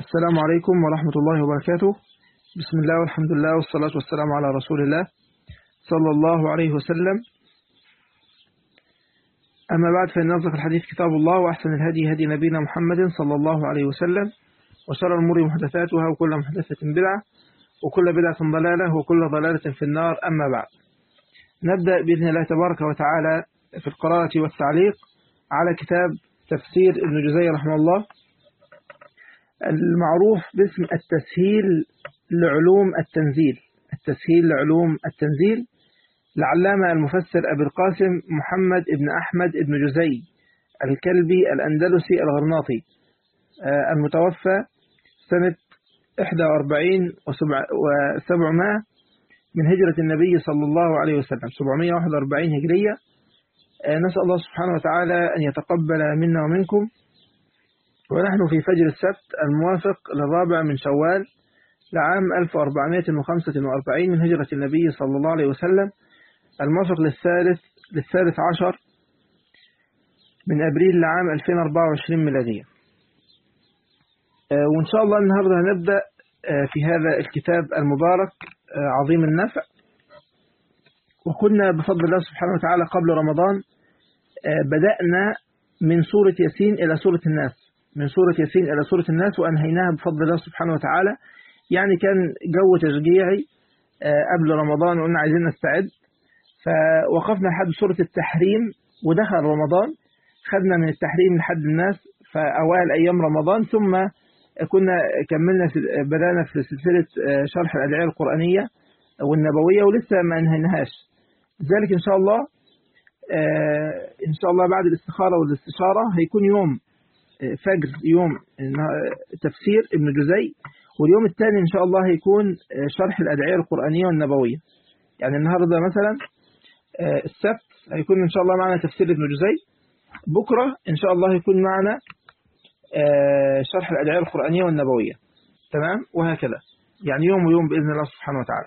السلام عليكم ورحمة الله وبركاته بسم الله والحمد لله والصلاة والسلام على رسول الله صلى الله عليه وسلم أما بعد فإن أصدق الحديث كتاب الله وأحسن الهدي هدي نبينا محمد صلى الله عليه وسلم وشر الأمور محدثاتها وكل محدثة بدعة وكل بدعة ضلالة وكل ضلالة في النار أما بعد نبدأ بإذن الله تبارك وتعالى في القراءة والتعليق على كتاب تفسير ابن جزي رحمه الله المعروف باسم التسهيل لعلوم التنزيل التسهيل لعلوم التنزيل العلامة المفسر أبي القاسم محمد بن أحمد بن جزي الكلبي الأندلسي الغرناطي المتوفى سنة 41 و700 من هجرة النبي صلى الله عليه وسلم 741 هجرية نسأل الله سبحانه وتعالى أن يتقبل منا ومنكم ونحن في فجر السبت الموافق للرابع من شوال لعام 1445 من هجرة النبي صلى الله عليه وسلم الموافق للثالث للثالث عشر من أبريل لعام 2024 ميلادية وإن شاء الله النهاردة هنبدأ في هذا الكتاب المبارك عظيم النفع وكنا بفضل الله سبحانه وتعالى قبل رمضان بدأنا من سورة ياسين إلى سورة الناس من سورة ياسين إلى سورة الناس وأنهيناها بفضل الله سبحانه وتعالى يعني كان جو تشجيعي قبل رمضان وقلنا عايزين نستعد فوقفنا لحد سورة التحريم ودخل رمضان خدنا من التحريم لحد الناس فأوائل أيام رمضان ثم كنا كملنا بدأنا في سلسلة شرح الأدعية القرآنية والنبوية ولسه ما انهيناهاش لذلك إن شاء الله إن شاء الله بعد الاستخارة والاستشارة هيكون يوم فجر يوم تفسير ابن جزي واليوم الثاني إن شاء الله هيكون شرح الأدعية القرآنية والنبوية يعني النهاردة مثلا السبت هيكون إن شاء الله معنا تفسير ابن جزي بكرة إن شاء الله هيكون معنا شرح الأدعية القرآنية والنبوية تمام وهكذا يعني يوم ويوم بإذن الله سبحانه وتعالى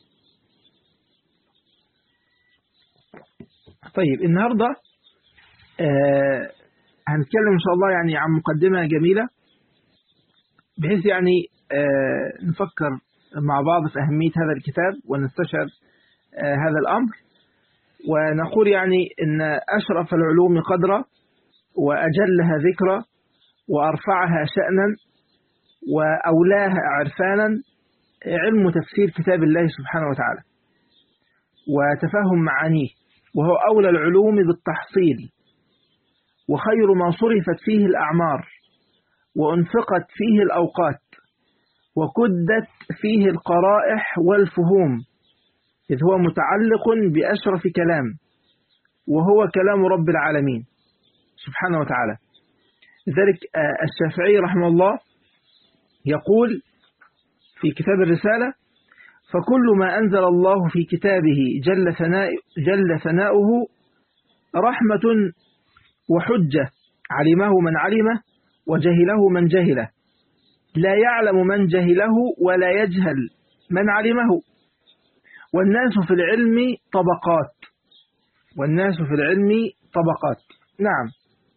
طيب النهاردة آه هنتكلم إن شاء الله يعني عن مقدمة جميلة بحيث يعني آه نفكر مع بعض في أهمية هذا الكتاب ونستشعر آه هذا الأمر ونقول يعني إن أشرف العلوم قدرا وأجلها ذكرا وأرفعها شأنا وأولاها عرفانا علم تفسير كتاب الله سبحانه وتعالى وتفهم معانيه وهو أولى العلوم بالتحصيل وخير ما صرفت فيه الأعمار وأنفقت فيه الأوقات وكدت فيه القرائح والفهوم إذ هو متعلق بأشرف كلام وهو كلام رب العالمين سبحانه وتعالى لذلك الشافعي رحمه الله يقول في كتاب الرسالة فكل ما أنزل الله في كتابه جل, ثناء جل ثناؤه رحمة وحجة علمه من علمه وجهله من جهله لا يعلم من جهله ولا يجهل من علمه والناس في العلم طبقات والناس في العلم طبقات نعم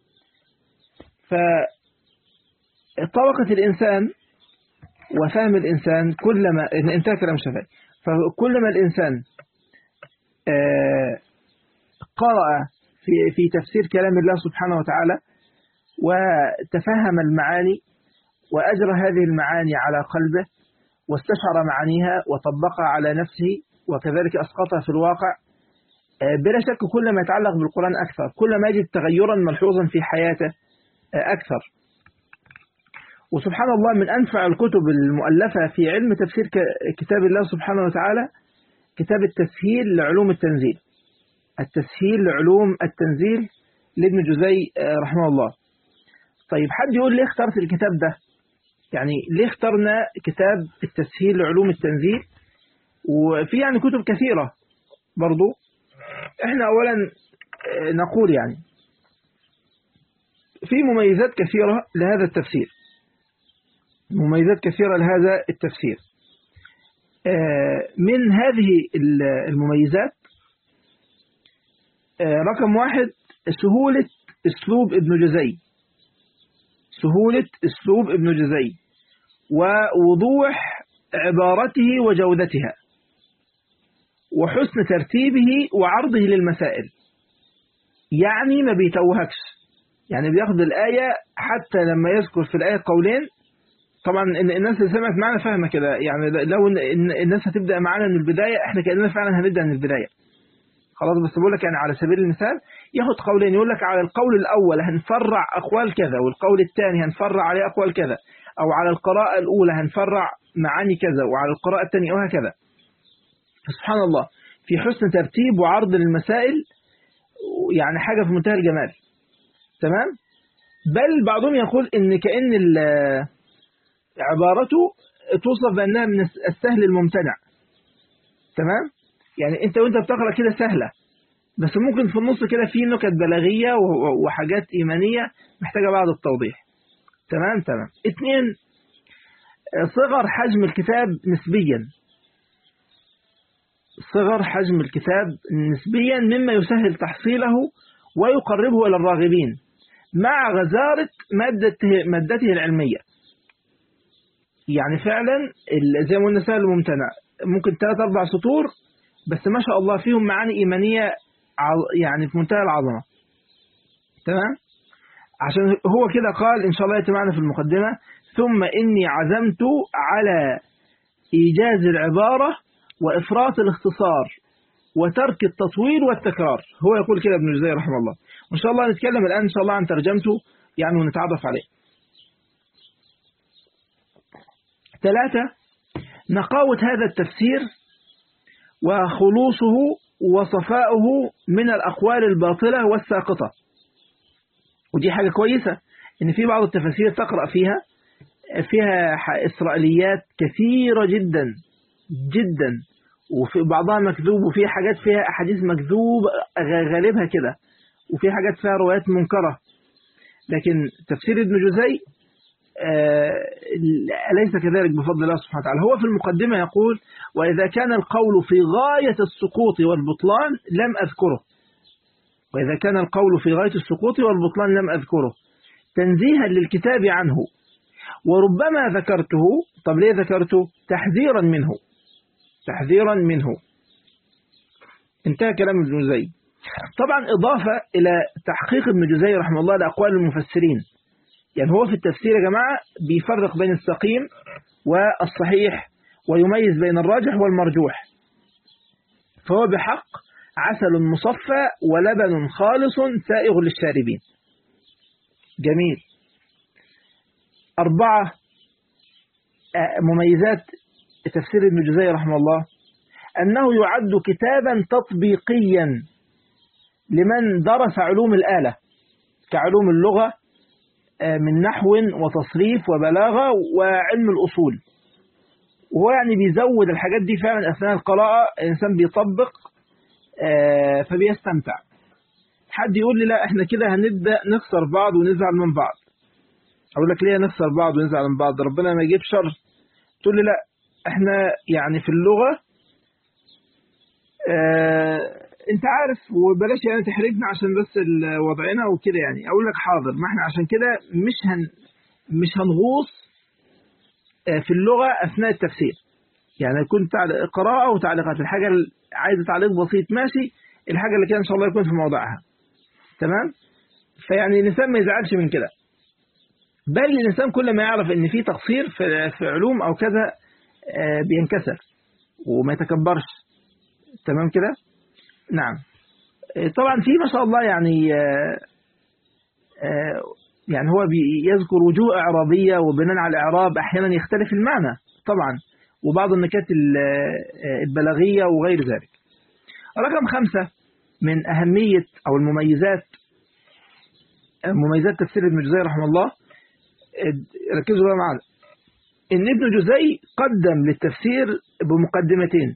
فطبقة الإنسان وفهم الإنسان كلما انتهى كلام الشافعي فكلما الإنسان قرأ في في تفسير كلام الله سبحانه وتعالى وتفهم المعاني وأجرى هذه المعاني على قلبه واستشعر معانيها وطبقها على نفسه وكذلك أسقطها في الواقع بلا شك كل ما يتعلق بالقرآن أكثر كل ما يجد تغيرا ملحوظا في حياته أكثر وسبحان الله من أنفع الكتب المؤلفة في علم تفسير كتاب الله سبحانه وتعالى كتاب التسهيل لعلوم التنزيل التسهيل لعلوم التنزيل لابن جزي رحمه الله طيب حد يقول ليه اخترت الكتاب ده يعني ليه اخترنا كتاب التسهيل لعلوم التنزيل وفي يعني كتب كثيرة برضو احنا اولا نقول يعني في مميزات كثيرة لهذا التفسير مميزات كثيرة لهذا التفسير من هذه المميزات رقم واحد سهولة أسلوب ابن جزي سهولة أسلوب ابن جزي ووضوح عبارته وجودتها وحسن ترتيبه وعرضه للمسائل يعني ما بيتوهكش يعني بياخد الآية حتى لما يذكر في الآية قولين طبعا الناس اللي سمعت معنا فاهمة كده يعني لو الناس هتبدأ معانا من البداية احنا كأننا فعلا هنبدأ من البداية خلاص بس بقول لك يعني على سبيل المثال ياخد قولين يقول لك على القول الأول هنفرع أقوال كذا والقول الثاني هنفرع عليه أقوال كذا أو على القراءة الأولى هنفرع معاني كذا وعلى القراءة الثانية وهكذا سبحان الله في حسن ترتيب وعرض للمسائل يعني حاجة في منتهى الجمال تمام بل بعضهم يقول ان كأن عبارته توصف بأنها من السهل الممتنع تمام يعني انت وانت بتقرأ كده سهلة بس ممكن في النص كده في نكت بلاغية وحاجات إيمانية محتاجة بعض التوضيح تمام تمام اثنين صغر حجم الكتاب نسبيا صغر حجم الكتاب نسبيا مما يسهل تحصيله ويقربه إلى الراغبين مع غزارة مادته, مادته العلمية يعني فعلا زي ما قلنا سهل وممتنع ممكن ثلاث أربع سطور بس ما شاء الله فيهم معاني إيمانية يعني في منتهى العظمة تمام عشان هو كده قال إن شاء الله يتمعنا في المقدمة ثم إني عزمت على إيجاز العبارة وإفراط الاختصار وترك التطويل والتكرار هو يقول كده ابن جزير رحمه الله وإن شاء الله نتكلم الآن إن شاء الله عن ترجمته يعني ونتعرف عليه ثلاثة نقاوة هذا التفسير وخلوصه وصفاؤه من الأقوال الباطلة والساقطة ودي حاجة كويسة إن في بعض التفاسير تقرأ فيها فيها إسرائيليات كثيرة جدا جدا وفي بعضها مكذوب وفي حاجات فيها أحاديث مكذوب غالبها كده وفي حاجات فيها روايات منكرة لكن تفسير ابن جزي آه ليس كذلك بفضل الله سبحانه وتعالى هو في المقدمة يقول وإذا كان القول في غاية السقوط والبطلان لم أذكره وإذا كان القول في غاية السقوط والبطلان لم أذكره تنزيها للكتاب عنه وربما ذكرته طب ليه ذكرته تحذيرا منه تحذيرا منه انتهى كلام ابن جزي طبعا إضافة إلى تحقيق ابن جزي رحمه الله لأقوال المفسرين يعني هو في التفسير يا جماعة بيفرق بين السقيم والصحيح ويميز بين الراجح والمرجوح فهو بحق عسل مصفى ولبن خالص سائغ للشاربين جميل أربعة مميزات تفسير ابن جزي رحمه الله أنه يعد كتابا تطبيقيا لمن درس علوم الآلة كعلوم اللغة من نحو وتصريف وبلاغة وعلم الأصول وهو يعني بيزود الحاجات دي فعلا أثناء القراءة الإنسان بيطبق فبيستمتع حد يقول لي لا احنا كده هنبدأ نخسر بعض ونزعل من بعض أقول لك ليه نخسر بعض ونزعل من بعض ربنا ما يجيب شر تقول لي لا احنا يعني في اللغة اه انت عارف وبلاش يعني تحرجنا عشان بس وضعنا وكده يعني اقول لك حاضر ما احنا عشان كده مش هن مش هنغوص اه في اللغة اثناء التفسير يعني يكون قراءة وتعليقات الحاجة اللي عايزة تعليق بسيط ماشي الحاجة اللي كده ان شاء الله يكون في موضعها تمام فيعني الانسان ما يزعلش من كده بل الانسان كل ما يعرف ان في تقصير في, في علوم او كذا اه بينكسر وما يتكبرش تمام كده نعم طبعا في ما شاء الله يعني يعني هو يذكر وجوه إعرابية وبناء على الإعراب أحيانا يختلف المعنى طبعا وبعض النكات البلاغية وغير ذلك رقم خمسة من أهمية أو المميزات مميزات تفسير ابن جزي رحمه الله ركزوا بقى معنا إن ابن جزي قدم للتفسير بمقدمتين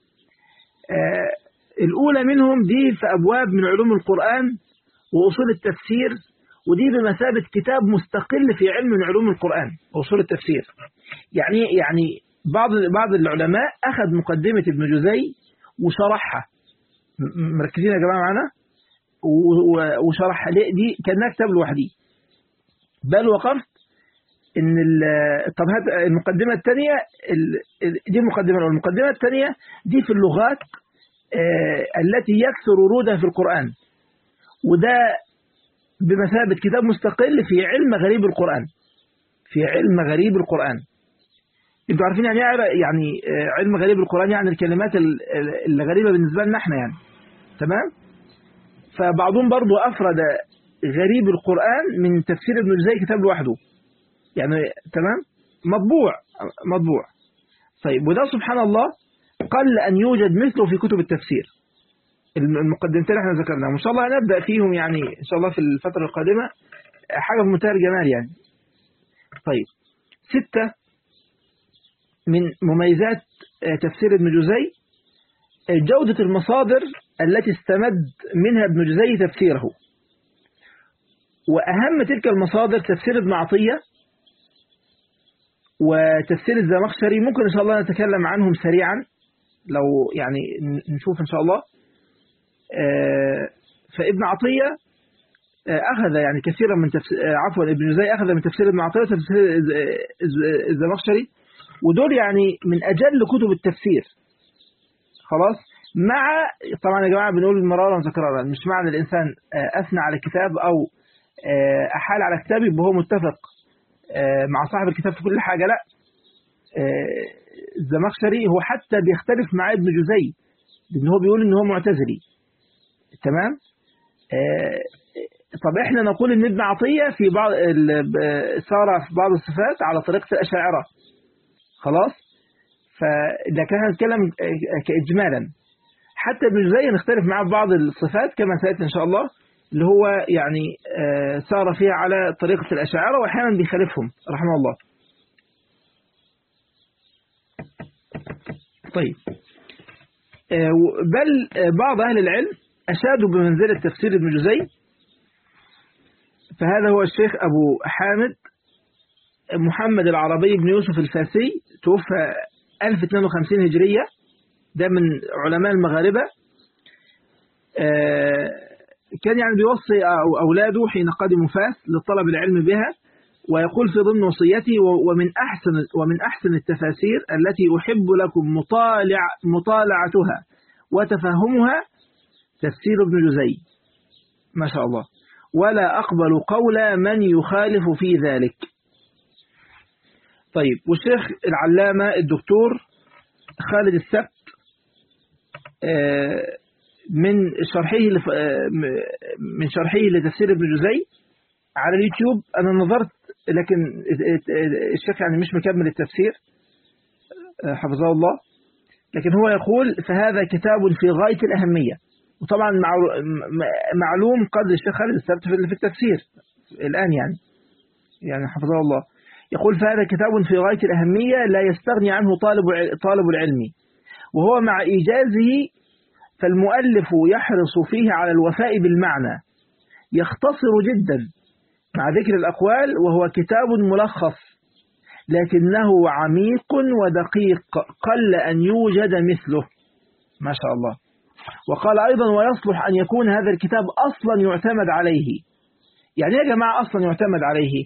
الأولى منهم دي في أبواب من علوم القرآن وأصول التفسير ودي بمثابة كتاب مستقل في علم من علوم القرآن وأصول التفسير يعني يعني بعض بعض العلماء أخذ مقدمة ابن جزي وشرحها مركزين يا جماعة معنا وشرحها دي كأنها كتاب لوحدي بل وقفت ان طب هات المقدمة الثانية دي المقدمة الأولى المقدمة الثانية دي في اللغات التي يكثر ورودها في القرآن وده بمثابة كتاب مستقل في علم غريب القرآن في علم غريب القرآن انتوا عارفين يعني يعني علم غريب القرآن يعني الكلمات الغريبة بالنسبة لنا احنا يعني تمام فبعضهم برضو أفرد غريب القرآن من تفسير ابن الجزي كتاب لوحده يعني تمام مطبوع مطبوع طيب وده سبحان الله قل أن يوجد مثله في كتب التفسير المقدمتين احنا ذكرناهم ان شاء الله هنبدأ فيهم يعني ان شاء الله في الفترة القادمة حاجة في منتهى الجمال يعني طيب ستة من مميزات تفسير ابن جزي جودة المصادر التي استمد منها ابن جزي تفسيره وأهم تلك المصادر تفسير ابن عطية وتفسير الزمخشري ممكن إن شاء الله نتكلم عنهم سريعا لو يعني نشوف إن شاء الله فابن عطية أخذ يعني كثيرا من تفسير عفوا ابن جزي أخذ من تفسير ابن عطية وتفسير الزمخشري ودول يعني من أجل كتب التفسير خلاص مع طبعا يا جماعة بنقول مرارا وتكرارا مش معنى الإنسان أثنى على كتاب أو أحال على كتاب يبقى هو متفق مع صاحب الكتاب في كل حاجة لا الزمخشري هو حتى بيختلف مع ابن جزي لأن هو بيقول إن هو معتزلي تمام طب احنا نقول ان ابن عطية في بعض سار في بعض الصفات على طريقة الأشاعرة خلاص فده كان نتكلم كإجمالا حتى ابن جزي نختلف معاه في بعض الصفات كما سيأتي إن شاء الله اللي هو يعني سار فيها على طريقة الأشاعرة وأحيانا بيخالفهم رحمه الله طيب بل بعض أهل العلم أشادوا بمنزلة تفسير ابن جزي فهذا هو الشيخ أبو حامد محمد العربي بن يوسف الفاسي توفى 1052 هجرية ده من علماء المغاربة كان يعني بيوصي أولاده حين قدموا فاس لطلب العلم بها ويقول في ضمن وصيتي ومن أحسن ومن أحسن التفاسير التي أحب لكم مطالع مطالعتها وتفهمها تفسير ابن جزي ما شاء الله ولا أقبل قول من يخالف في ذلك طيب والشيخ العلامة الدكتور خالد السبت من شرحه من شرحه لتفسير ابن جزي على اليوتيوب أنا نظرت لكن الشيخ يعني مش مكمل التفسير حفظه الله لكن هو يقول فهذا كتاب في غاية الأهمية وطبعا معلوم قدر الشيخ خالد السبت في التفسير الآن يعني يعني حفظه الله يقول فهذا كتاب في غاية الأهمية لا يستغني عنه طالب طالب العلم وهو مع إيجازه فالمؤلف يحرص فيه على الوفاء بالمعنى يختصر جدا مع ذكر الأقوال وهو كتاب ملخص لكنه عميق ودقيق قل أن يوجد مثله ما شاء الله وقال أيضا ويصلح أن يكون هذا الكتاب أصلا يعتمد عليه يعني يا جماعة أصلا يعتمد عليه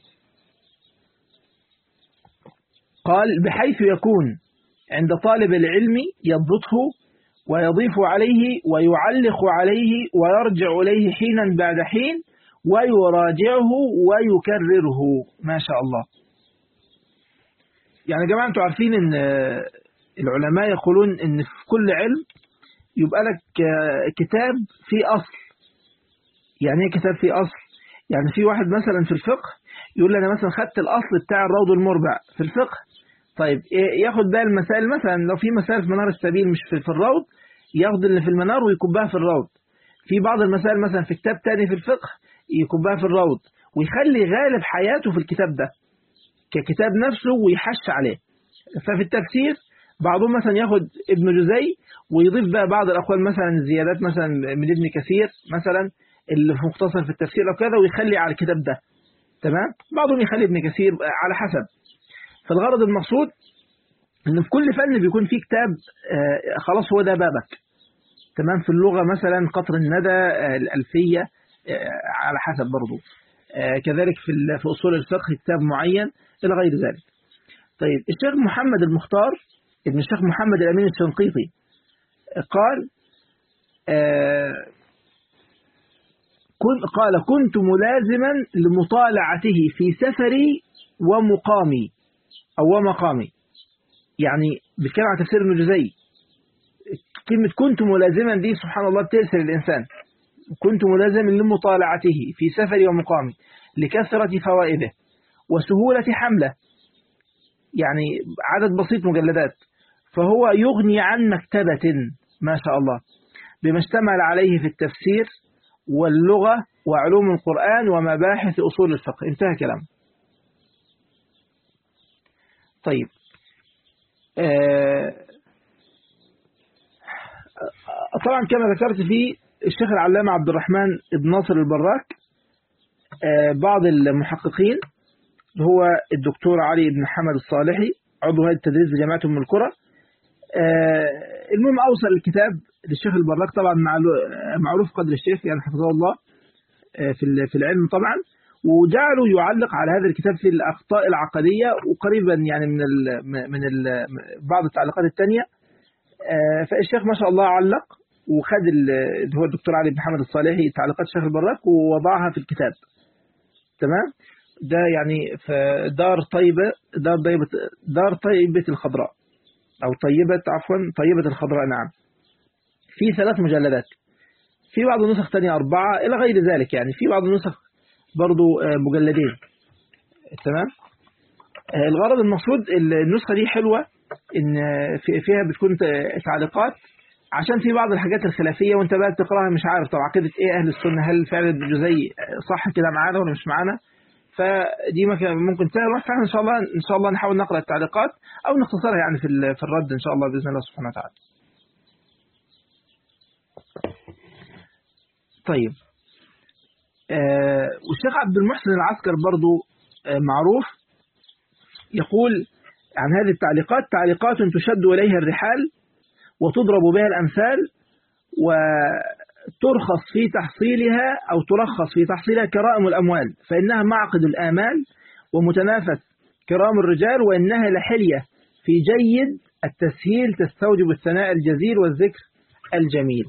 قال بحيث يكون عند طالب العلم يضبطه ويضيف عليه ويعلق عليه ويرجع إليه حينا بعد حين ويراجعه ويكرره ما شاء الله يعني يا جماعة أنتوا عارفين أن العلماء يقولون أن في كل علم يبقى لك كتاب في أصل يعني ايه كتاب في أصل يعني في واحد مثلا في الفقه يقول لي أنا مثلا خدت الأصل بتاع الروض المربع في الفقه طيب ياخد بقى المسائل مثلا لو في مسائل في منار السبيل مش في الروض ياخد اللي في المنار ويكبها في الروض في بعض المسائل مثلا في كتاب تاني في الفقه يكبها في الروض ويخلي غالب حياته في الكتاب ده ككتاب نفسه ويحش عليه ففي التفسير بعضهم مثلا ياخد ابن جزي ويضيف بقى بعض الأقوال مثلا زيادات مثلا من ابن كثير مثلا اللي في مختصر في التفسير أو كذا ويخلي على الكتاب ده تمام بعضهم يخلي ابن كثير على حسب فالغرض المقصود ان في كل فن بيكون فيه كتاب آه خلاص هو ده بابك تمام في اللغة مثلا قطر الندى آه الألفية آه على حسب برضو كذلك في في أصول الفقه كتاب معين إلى غير ذلك طيب الشيخ محمد المختار ابن الشيخ محمد الأمين الشنقيطي قال آه كن قال كنت ملازما لمطالعته في سفري ومقامي أو ومقامي يعني بيتكلم عن تفسير ابن جزي كلمة كنت ملازما دي سبحان الله بتأثر الإنسان كنت ملازما لمطالعته في سفري ومقامي لكثرة فوائده وسهولة حمله يعني عدد بسيط مجلدات فهو يغني عن مكتبة ما شاء الله بما اشتمل عليه في التفسير واللغة وعلوم القرآن ومباحث أصول الفقه انتهى كلام طيب آه طبعا كما ذكرت في الشيخ العلامة عبد الرحمن بن ناصر البراك آه بعض المحققين هو الدكتور علي بن محمد الصالحي عضو هيئة التدريس بجامعة أم القرى آه المهم أوصل الكتاب للشيخ البراك طبعا معروف قدر الشيخ يعني حفظه الله آه في في العلم طبعا وجعلوا يعلق على هذا الكتاب في الأخطاء العقدية وقريبا يعني من ال من ال بعض التعليقات الثانية فالشيخ ما شاء الله علق وخد اللي هو الدكتور علي بن محمد الصالحي تعليقات الشيخ البراك ووضعها في الكتاب تمام ده يعني في دار طيبة دار طيبة دار طيبة الخضراء أو طيبة عفوا طيبة الخضراء نعم في ثلاث مجلدات في بعض النسخ تانية أربعة إلى غير ذلك يعني في بعض النسخ برضو مجلدين تمام الغرض المقصود النسخة دي حلوة إن فيها بتكون تعليقات عشان في بعض الحاجات الخلافية وانت بقى بتقراها مش عارف طب عقيدة ايه اهل السنة هل فعلا الجزي صح كده معانا ولا مش معانا فدي ممكن تروح فاحنا ان شاء الله ان شاء الله نحاول نقرا التعليقات او نختصرها يعني في في الرد ان شاء الله باذن الله سبحانه وتعالى. طيب آه والشيخ عبد المحسن العسكر برضو آه معروف يقول عن هذه التعليقات تعليقات تشد إليها الرحال وتضرب بها الأمثال وترخص في تحصيلها أو ترخص في تحصيلها كرائم الأموال فإنها معقد الآمال ومتنافس كرام الرجال وإنها لحلية في جيد التسهيل تستوجب الثناء الجزيل والذكر الجميل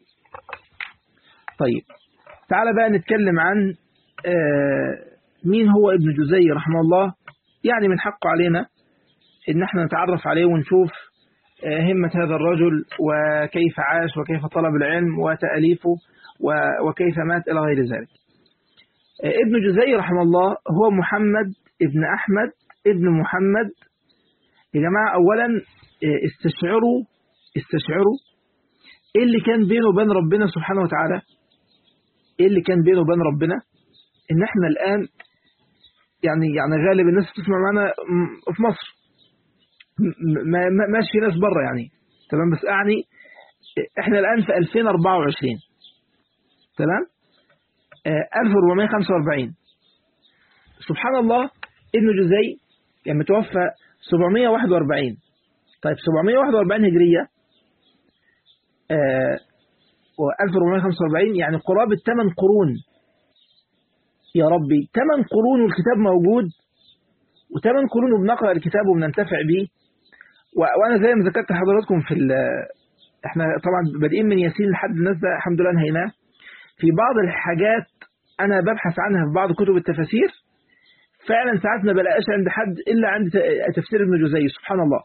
طيب تعال بقى نتكلم عن مين هو ابن جزي رحمه الله يعني من حقه علينا ان احنا نتعرف عليه ونشوف همة هذا الرجل وكيف عاش وكيف طلب العلم وتأليفه وكيف مات إلى غير ذلك ابن جزي رحمه الله هو محمد ابن أحمد ابن محمد يا جماعة أولا استشعروا استشعروا ايه اللي كان بينه وبين ربنا سبحانه وتعالى ايه اللي كان بينه وبين ربنا ان احنا الان يعني يعني غالب الناس بتسمع معنا في مصر ما ماشي في ناس بره يعني تمام بس اعني احنا الان في 2024 تمام آه 1445 سبحان الله ابن جزي يعني متوفى 741 طيب 741 هجريه آه و 1445 يعني قرابة 8 قرون يا ربي 8 قرون والكتاب موجود و8 قرون وبنقرأ الكتاب وبننتفع به وأنا زي ما ذكرت لحضراتكم في احنا طبعا بادئين من ياسين لحد الناس ده الحمد لله انهيناه في بعض الحاجات أنا ببحث عنها في بعض كتب التفاسير فعلا ساعات ما بلاقاش عند حد إلا عند تفسير ابن جزي سبحان الله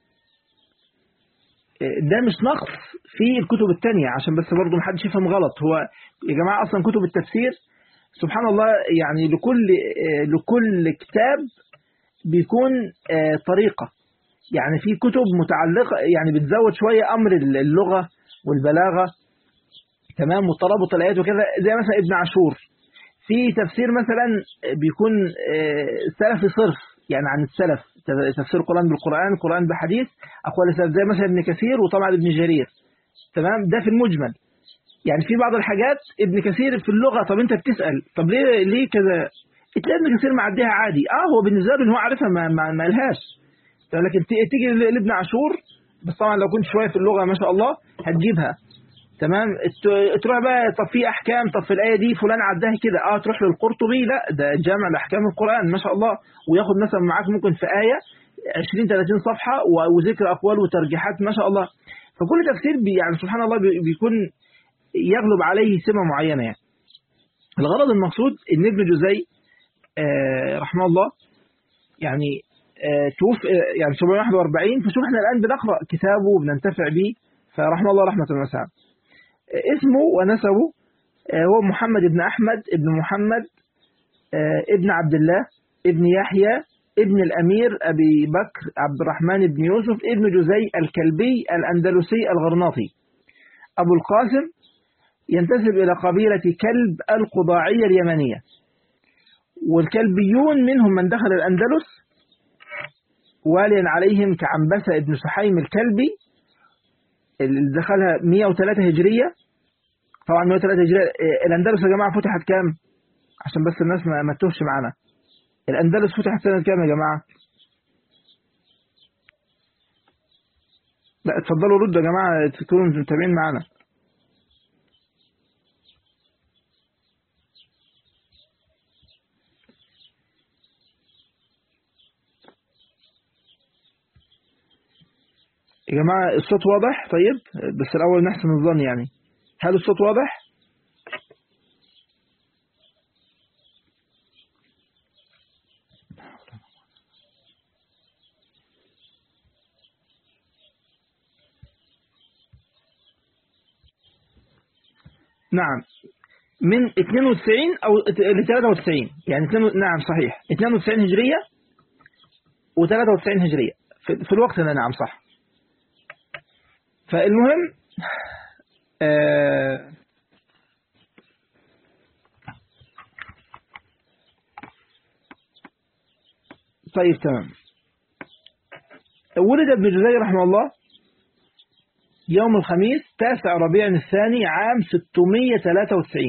ده مش نقص في الكتب التانية عشان بس برضه محدش يفهم غلط هو يا جماعة أصلا كتب التفسير سبحان الله يعني لكل لكل كتاب بيكون طريقة يعني في كتب متعلقة يعني بتزود شوية أمر اللغة والبلاغة تمام وترابط الآيات وكذا زي مثلا ابن عاشور في تفسير مثلا بيكون سلفي صرف يعني عن السلف تفسير القرآن بالقرآن القرآن بحديث أقوال السلف زي مثلا ابن كثير وطبعا ابن جرير تمام ده في المجمل يعني في بعض الحاجات ابن كثير في اللغة طب انت بتسأل طب ليه ليه كذا تلاقي ابن كثير معديها عادي اه هو بالنسبة له ان هو عارفها ما, ما, ما لهاش لكن تيجي لابن عاشور بس طبعا لو كنت شوية في اللغة ما شاء الله هتجيبها تمام ت- تروح بقى طب في احكام طب في الايه دي فلان عداها كده اه تروح للقرطبي لا ده جامع لاحكام القران ما شاء الله وياخد مثلا معاك ممكن في ايه 20 30 صفحه و- وذكر اقوال وترجيحات ما شاء الله فكل تفسير بي يعني سبحان الله بي- بيكون يغلب عليه سمه معينه يعني الغرض المقصود ان ابن جزي آه رحمه الله يعني آه توفي آه يعني 741 فشوف احنا الان بنقرا كتابه وبننتفع به فرحمه الله رحمه واسعه آه اسمه ونسبه آه هو محمد بن احمد ابن محمد آه ابن عبد الله ابن يحيى ابن الامير ابي بكر عبد الرحمن بن يوسف ابن جزي الكلبي الاندلسي الغرناطي ابو القاسم ينتسب إلى قبيلة كلب القضاعية اليمنية والكلبيون منهم من دخل الأندلس واليا عليهم كعنبسة ابن سحيم الكلبي اللي دخلها 103 هجرية طبعا 103 هجرية إيه، الأندلس يا جماعة فتحت كام عشان بس الناس ما ما تتوهش معانا الأندلس فتحت سنة كام يا جماعة لا اتفضلوا ردوا يا جماعة تكونوا متابعين معانا يا جماعة الصوت واضح طيب بس الأول نحسن الظن يعني هل الصوت واضح؟ نعم من 92 أو ل 93 يعني 2 نعم صحيح 92 هجرية و93 هجرية في, في الوقت ده نعم صح فالمهم آه طيب تمام ولد ابن جزي رحمه الله يوم الخميس تاسع ربيع الثاني عام 693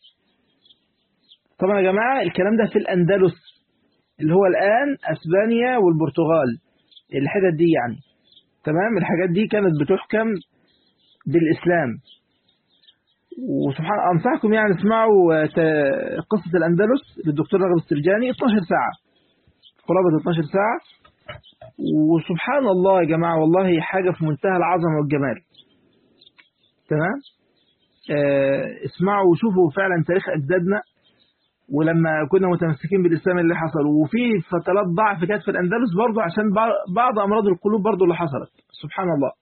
طبعا يا جماعة الكلام ده في الأندلس اللي هو الآن أسبانيا والبرتغال الحتت دي يعني تمام الحاجات دي كانت بتحكم بالإسلام وسبحان أنصحكم يعني اسمعوا ت- قصة الأندلس للدكتور رغب السرجاني 12 ساعة قرابة 12 ساعة وسبحان الله يا جماعة والله حاجة في منتهى العظمة والجمال تمام آه اسمعوا وشوفوا فعلا تاريخ أجدادنا ولما كنا متمسكين بالإسلام اللي حصل وفي فترات ضعف كانت في الأندلس برضه عشان بع- بعض أمراض القلوب برضه اللي حصلت سبحان الله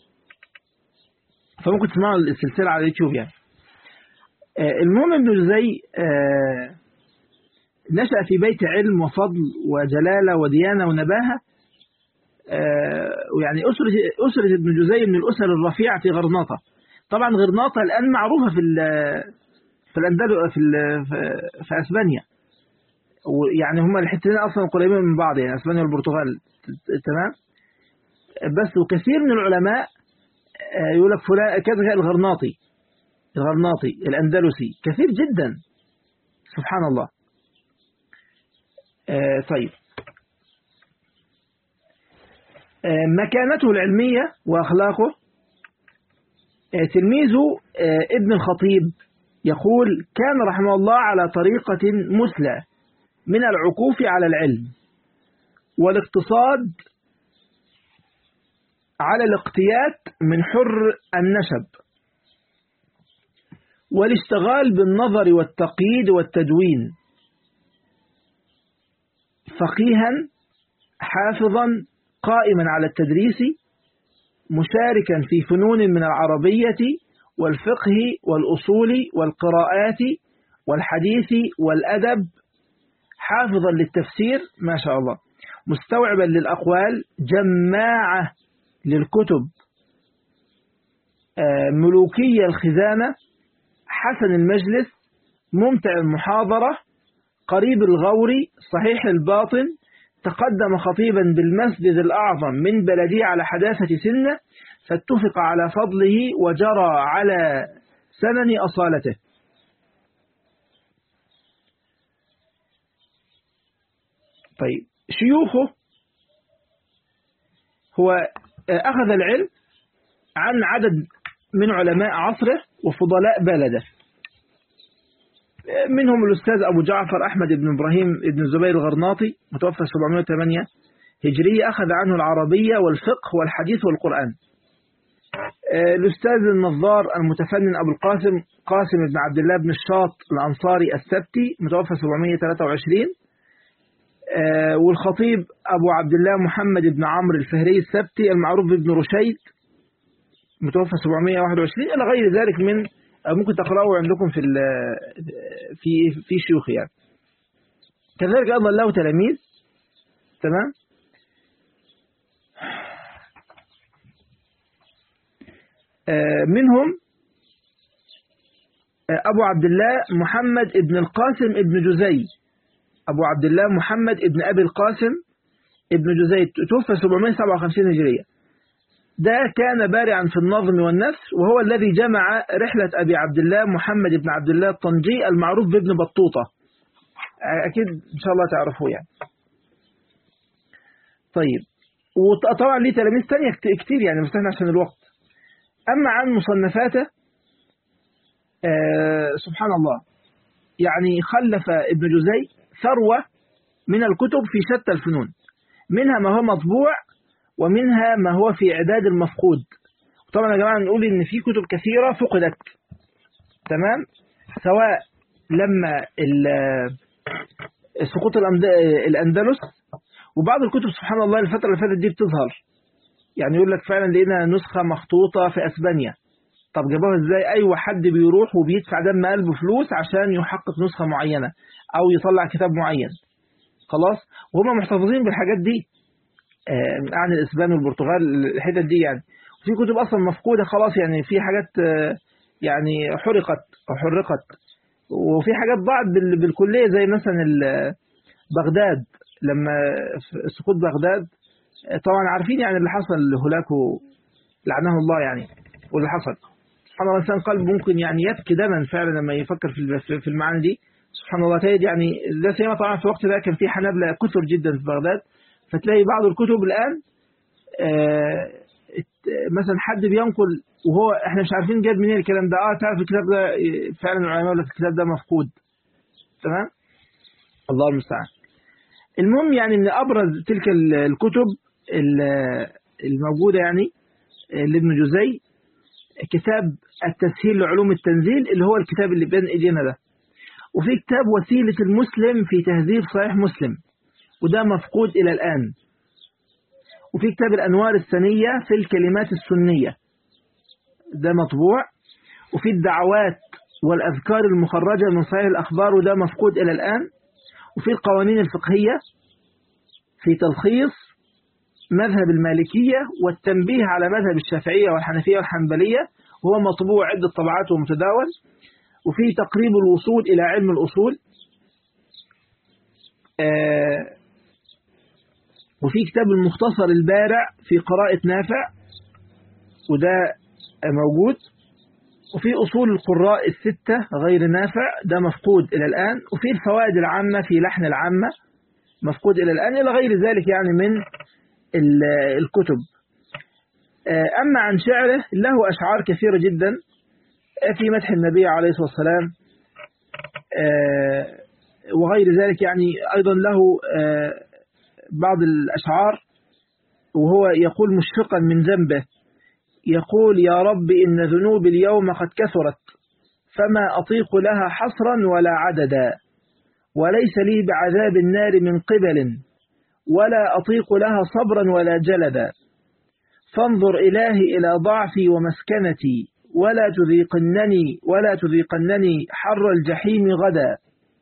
فممكن تسمعوا السلسلة على اليوتيوب يعني آه المهم ابن جزي آه نشأ في بيت علم وفضل وجلالة وديانة ونباهة آه، ويعني أسرة أسرة ابن جزي من الأسر الرفيعة في غرناطة طبعا غرناطة الآن معروفة في ال- في الأندلس في ال- في- في أسبانيا ويعني هما الحتتين أصلا قريبين من بعض يعني أسبانيا والبرتغال ت- تمام بس وكثير من العلماء آه، يقول لك فلان كذا الغرناطي الغرناطي الأندلسي كثير جدا سبحان الله آه، طيب آه، مكانته العلمية وأخلاقه آه، تلميذه آه، ابن الخطيب يقول كان رحمه الله على طريقة مثلى من العكوف على العلم والاقتصاد على الاقتيات من حر النشب والاشتغال بالنظر والتقييد والتدوين فقيها حافظا قائما على التدريس مشاركا في فنون من العربية والفقه والأصول والقراءات والحديث والأدب حافظا للتفسير ما شاء الله مستوعبا للأقوال جماعة للكتب آه، ملوكي الخزانة حسن المجلس ممتع المحاضرة قريب الغور صحيح الباطن تقدم خطيبا بالمسجد الأعظم من بلدي على حداثة سنه فاتفق على فضله وجرى على سنن أصالته طيب شيوخه هو أخذ العلم عن عدد من علماء عصره وفضلاء بلده منهم الأستاذ أبو جعفر أحمد بن إبراهيم بن الزبير الغرناطي متوفى 708 هجرية أخذ عنه العربية والفقه والحديث والقرآن الأستاذ النظار المتفنن أبو القاسم قاسم بن عبد الله بن الشاط الأنصاري السبتي متوفى 723 والخطيب أبو عبد الله محمد بن عمرو الفهري السبتي المعروف بابن رشيد متوفى 721 إلى غير ذلك من ممكن تقرأوا عندكم في في في شيوخ يعني كذلك أيضا له تلاميذ تمام منهم أبو عبد الله محمد ابن القاسم ابن جزي أبو عبد الله محمد ابن أبي القاسم ابن جزي توفى 757 هجرية ده كان بارعا في النظم والنثر وهو الذي جمع رحلة أبي عبد الله محمد بن عبد الله الطنجي المعروف بابن بطوطة أكيد إن شاء الله تعرفوه يعني طيب وطبعا ليه تلاميذ تانية كتير يعني بس احنا عشان الوقت أما عن مصنفاته آه سبحان الله يعني خلف ابن جزي ثروة من الكتب في شتى الفنون منها ما هو مطبوع ومنها ما هو في إعداد المفقود طبعا يا جماعة نقول إن في كتب كثيرة فقدت تمام سواء لما سقوط الأندلس وبعض الكتب سبحان الله الفترة اللي فاتت دي بتظهر يعني يقول لك فعلا لقينا نسخة مخطوطة في أسبانيا طب جابوها ازاي ايوه حد بيروح وبيدفع دم قلبه فلوس عشان يحقق نسخة معينة او يطلع كتاب معين خلاص وهم محتفظين بالحاجات دي آه عن الاسبان والبرتغال الحتت دي يعني في كتب اصلا مفقودة خلاص يعني في حاجات آه يعني حرقت او حرقت وفي حاجات ضاعت بالكلية زي مثلا بغداد لما سقوط بغداد طبعا عارفين يعني اللي حصل لهولاكو لعنه الله يعني واللي حصل سبحان الله الإنسان قلب ممكن يعني يبكي دما فعلا لما يفكر في في المعاني دي سبحان الله تجد يعني لا سيما طبعا في الوقت ده كان في حنابلة كثر جدا في بغداد فتلاقي بعض الكتب الآن آه مثلا حد بينقل وهو احنا مش عارفين جاب منين الكلام ده اه تعرف الكتاب ده فعلا العلماء يقول لك الكتاب ده مفقود تمام الله المستعان المهم يعني من ابرز تلك الكتب الموجوده يعني لابن جزي كتاب التسهيل لعلوم التنزيل اللي هو الكتاب اللي بين ايدينا ده وفي كتاب وسيلة المسلم في تهذيب صحيح مسلم وده مفقود إلى الآن وفي كتاب الأنوار السنية في الكلمات السنية ده مطبوع وفي الدعوات والأذكار المخرجة من صحيح الأخبار وده مفقود إلى الآن وفي القوانين الفقهية في تلخيص مذهب المالكية والتنبيه على مذهب الشافعية والحنفية والحنبلية وهو مطبوع عدة طبعات ومتداول وفي تقريب الوصول إلى علم الأصول آه وفي كتاب المختصر البارع في قراءة نافع وده موجود وفي أصول القراء الستة غير نافع ده مفقود إلى الآن وفي الفوائد العامة في لحن العامة مفقود إلى الآن إلى غير ذلك يعني من الكتب أما عن شعره له أشعار كثيرة جدا في مدح النبي عليه الصلاة والسلام وغير ذلك يعني أيضا له بعض الأشعار وهو يقول مشفقا من ذنبه يقول يا رب إن ذنوبي اليوم قد كثرت فما أطيق لها حصرا ولا عددا وليس لي بعذاب النار من قبل ولا أطيق لها صبرا ولا جلدا فانظر إلهي إلى ضعفي ومسكنتي ولا تذيقنني ولا تذيقنني حر الجحيم غدا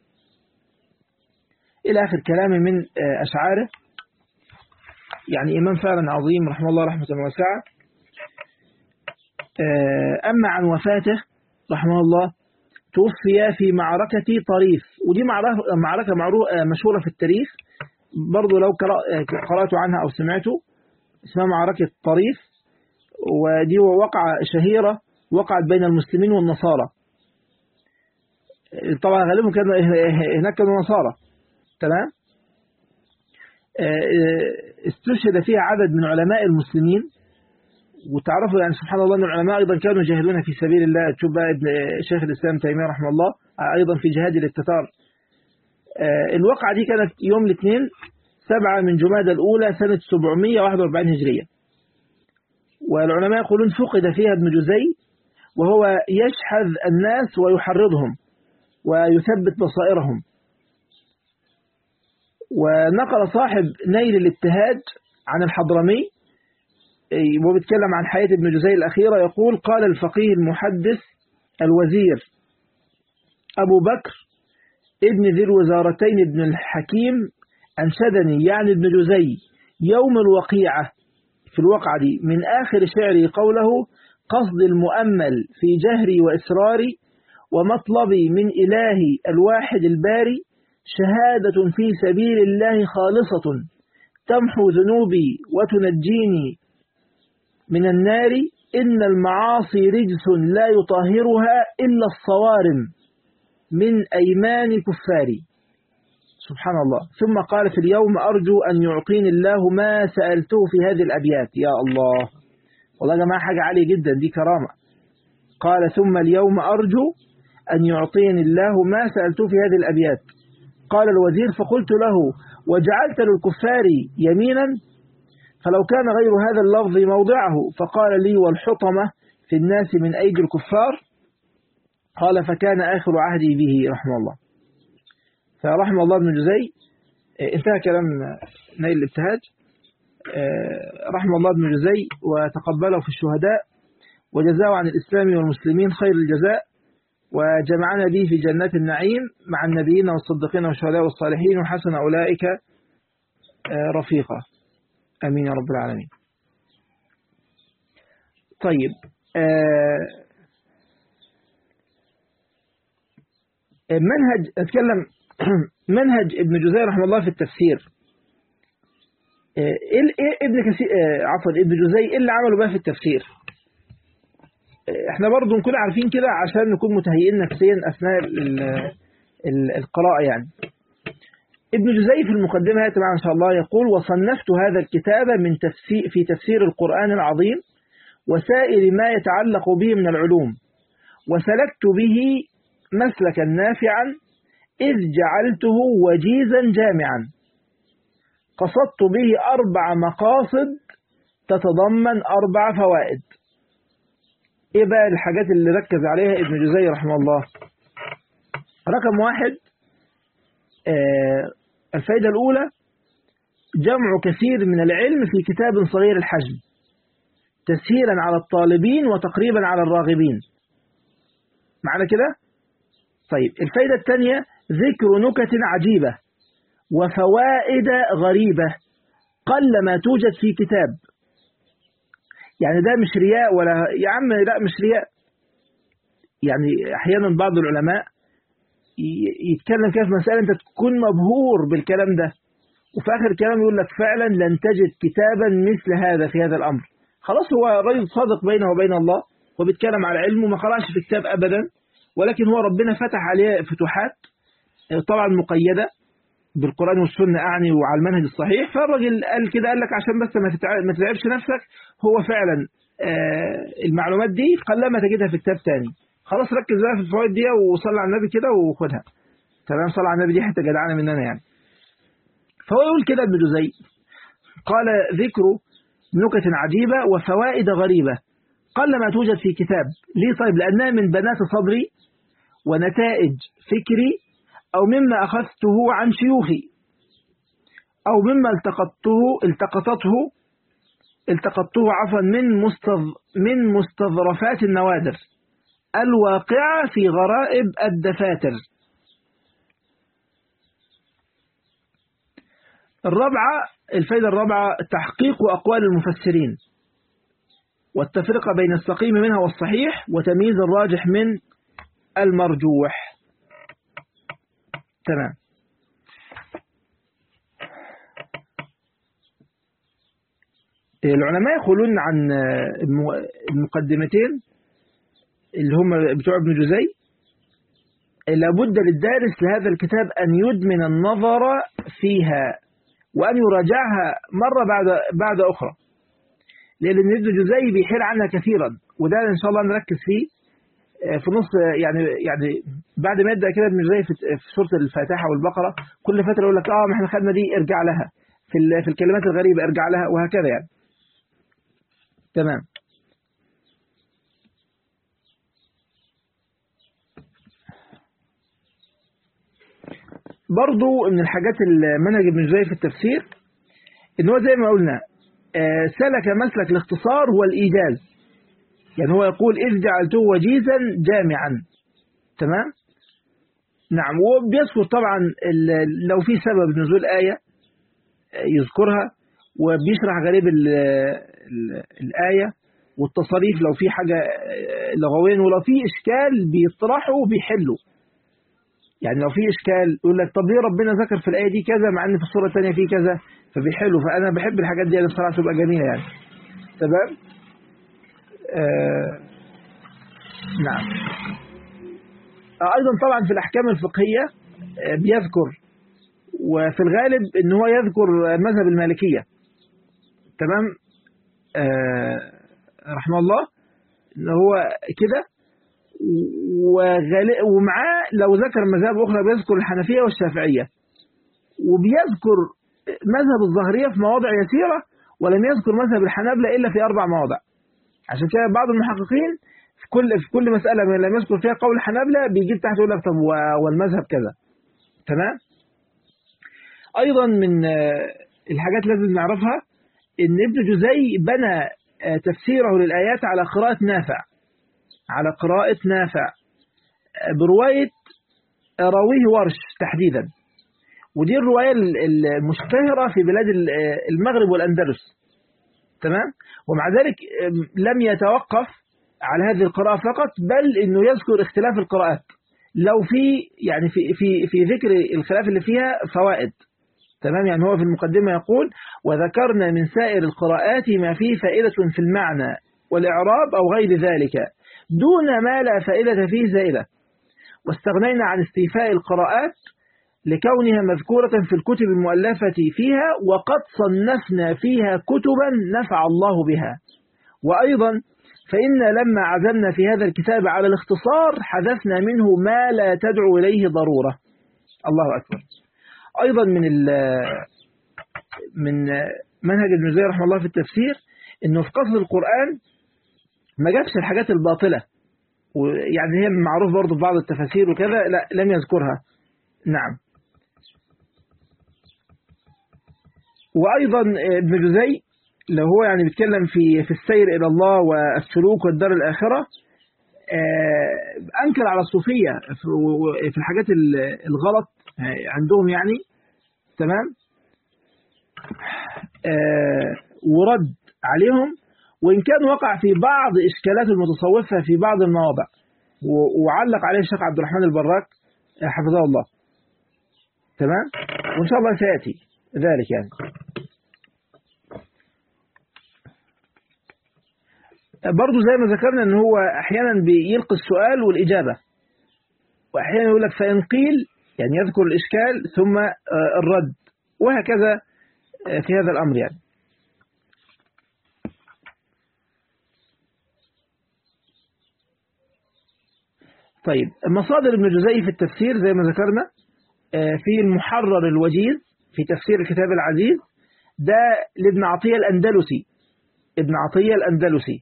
إلى آخر كلام من أشعاره يعني إمام فعلا عظيم رحمه الله رحمة واسعة أما عن وفاته رحمه الله توفي في معركة طريف ودي معركة مشهورة في التاريخ برضو لو قرأت عنها أو سمعته اسمها معركة طريف ودي وقعة شهيرة وقعت بين المسلمين والنصارى طبعا غالبا كان هناك كانوا نصارى تمام استشهد فيها عدد من علماء المسلمين وتعرفوا يعني سبحان الله أن العلماء أيضا كانوا يجاهدون في سبيل الله تشوف بقى ابن شيخ الإسلام تيمية رحمه الله أيضا في جهاد الاتتار الواقعة دي كانت يوم الاثنين سبعة من جمادى الأولى سنة 741 هجرية والعلماء يقولون فقد فيها ابن جزي وهو يشحذ الناس ويحرضهم ويثبت بصائرهم ونقل صاحب نيل الابتهاج عن الحضرمي وبيتكلم عن حياة ابن جزي الأخيرة يقول قال الفقيه المحدث الوزير أبو بكر ابن ذي الوزارتين ابن الحكيم أنشدني يعني ابن جزي يوم الوقيعة في الوقعة دي من آخر شعري قوله قصد المؤمل في جهري وإسراري ومطلبي من إلهي الواحد الباري شهادة في سبيل الله خالصة تمحو ذنوبي وتنجيني من النار إن المعاصي رجس لا يطهرها إلا الصوارم من أيمان كفاري سبحان الله ثم قال في اليوم أرجو أن يعطيني الله ما سألته في هذه الأبيات يا الله والله يا جماعة حاجة عالية جدا دي كرامة قال ثم اليوم أرجو أن يعطيني الله ما سألته في هذه الأبيات قال الوزير فقلت له وجعلت للكفار يمينا فلو كان غير هذا اللفظ موضعه فقال لي والحطمة في الناس من أيدي الكفار قال فكان آخر عهدي به رحمه الله فرحمه الله ابن جزي انتهى كلام نيل الابتهاج رحمه الله ابن جزي وتقبله في الشهداء وجزاه عن الإسلام والمسلمين خير الجزاء وجمعنا به في جنات النعيم مع النبيين والصديقين والشهداء والصالحين وحسن أولئك رفيقا أمين يا رب العالمين طيب منهج أتكلم منهج ابن جزي رحمه الله في التفسير إيه ابن كثير عفوا ابن جزي ايه اللي عمله بقى في التفسير احنا برضو نكون عارفين كده عشان نكون متهيئين نفسيا اثناء القراءة يعني ابن جزي في المقدمة يا ان شاء الله يقول وصنفت هذا الكتاب من تفسير في تفسير القرآن العظيم وسائر ما يتعلق به من العلوم وسلكت به مسلكا نافعا إذ جعلته وجيزا جامعا قصدت به أربع مقاصد تتضمن أربع فوائد إيه بقى الحاجات اللي ركز عليها ابن جزي رحمه الله رقم واحد آه الفائدة الأولى جمع كثير من العلم في كتاب صغير الحجم تسهيلا على الطالبين وتقريبا على الراغبين معنى كده طيب الفائدة الثانية ذكر نكت عجيبة وفوائد غريبة قل ما توجد في كتاب يعني ده مش رياء ولا يا عم لا مش رياء يعني احيانا بعض العلماء يتكلم كده في مسألة انت تكون مبهور بالكلام ده وفي آخر الكلام يقول لك فعلا لن تجد كتابا مثل هذا في هذا الأمر خلاص هو رجل صادق بينه وبين الله وبيتكلم على علم وما قرأش في كتاب أبدا ولكن هو ربنا فتح عليه فتوحات طبعا مقيدة بالقرآن والسنة أعني وعلى المنهج الصحيح فالراجل قال كده قال لك عشان بس ما تتعبش نفسك هو فعلا المعلومات دي قلما تجدها في كتاب تاني خلاص ركز بقى في الفوائد دي وصلي على النبي كده وخدها تمام صلى على النبي دي حتى جدعانة مننا يعني فهو يقول كده ابن جزي قال ذكر نكت عجيبة وفوائد غريبة قل ما توجد في كتاب ليه طيب لأنها من بنات صبري ونتائج فكري أو مما أخذته عن شيوخي أو مما التقطته التقطته التقطته عفوا من مستظ من مستظرفات النوادر الواقعة في غرائب الدفاتر الرابعة الفائدة الرابعة تحقيق أقوال المفسرين والتفرقة بين السقيم منها والصحيح وتمييز الراجح من المرجوح تمام العلماء يقولون عن المقدمتين اللي هم بتوع ابن جزي لابد للدارس لهذا الكتاب أن يدمن النظر فيها وأن يراجعها مرة بعد بعد أخرى لأن ابن جزي بيحيل عنها كثيرا وده إن شاء الله نركز فيه في نص يعني يعني بعد ما يبدا كده ابن جزي في في سوره الفاتحه والبقره كل فتره يقول لك اه ما احنا خدنا دي ارجع لها في في الكلمات الغريبه ارجع لها وهكذا يعني تمام برضو من الحاجات المنهج ابن جزي في التفسير ان هو زي ما قلنا سلك مسلك الاختصار والإيجاز يعني هو يقول إذ جعلته وجيزا جامعا تمام نعم وبيذكر طبعا لو في سبب نزول آية يذكرها وبيشرح غريب ال ال الآية والتصاريف لو في حاجة لغوين ولو في إشكال بيطرحه وبيحله يعني لو في إشكال يقول لك طب ليه ربنا ذكر في الآية دي كذا مع أن في الصورة الثانية في كذا فبيحله فأنا بحب الحاجات دي بصراحة تبقى جميلة يعني تمام آه نعم أيضا طبعا في الأحكام الفقهية آه بيذكر وفي الغالب ان هو يذكر مذهب المالكية تمام آه رحمه الله ان هو كده ومعاه لو ذكر مذاهب أخرى بيذكر الحنفية والشافعية وبيذكر مذهب الظاهرية في مواضع يسيرة ولم يذكر مذهب الحنابلة إلا في أربع مواضع عشان كده بعض المحققين في كل في كل مسألة من لم يذكر فيها قول الحنابلة بيجيب تحت يقول لك طب والمذهب كذا تمام أيضا من الحاجات لازم نعرفها إن ابن جزي بنى تفسيره للآيات على قراءة نافع على قراءة نافع برواية راويه ورش تحديدا ودي الرواية المشتهرة في بلاد المغرب والأندلس تمام ومع ذلك لم يتوقف على هذه القراءة فقط بل انه يذكر اختلاف القراءات لو في يعني في في في ذكر الخلاف اللي فيها فوائد تمام يعني هو في المقدمة يقول وذكرنا من سائر القراءات ما فيه فائدة في المعنى والإعراب أو غير ذلك دون ما لا فائدة فيه زائدة واستغنينا عن استيفاء القراءات لكونها مذكورة في الكتب المؤلفة فيها وقد صنفنا فيها كتبا نفع الله بها وأيضا فإن لما عزمنا في هذا الكتاب على الاختصار حذفنا منه ما لا تدعو إليه ضرورة الله أكبر أيضا من من منهج ابن جزير رحمه الله في التفسير إنه في قصد القرآن ما جابش الحاجات الباطلة ويعني هي معروف برضه في بعض التفاسير وكذا لا لم يذكرها نعم وأيضا ابن جزي لو هو يعني بيتكلم في في السير إلى الله والسلوك والدار الآخرة أنكر على الصوفية في الحاجات الغلط عندهم يعني تمام ورد عليهم وإن كان وقع في بعض إشكالات المتصوفة في بعض المواضع وعلق عليه الشيخ عبد الرحمن البراك حفظه الله تمام وإن شاء الله سيأتي ذلك يعني برضو زي ما ذكرنا ان هو احيانا بيلقي السؤال والاجابه واحيانا يقول لك فان قيل يعني يذكر الاشكال ثم الرد وهكذا في هذا الامر يعني طيب مصادر ابن جزي في التفسير زي ما ذكرنا في المحرر الوجيز في تفسير الكتاب العزيز ده لابن عطية الأندلسي ابن عطية الأندلسي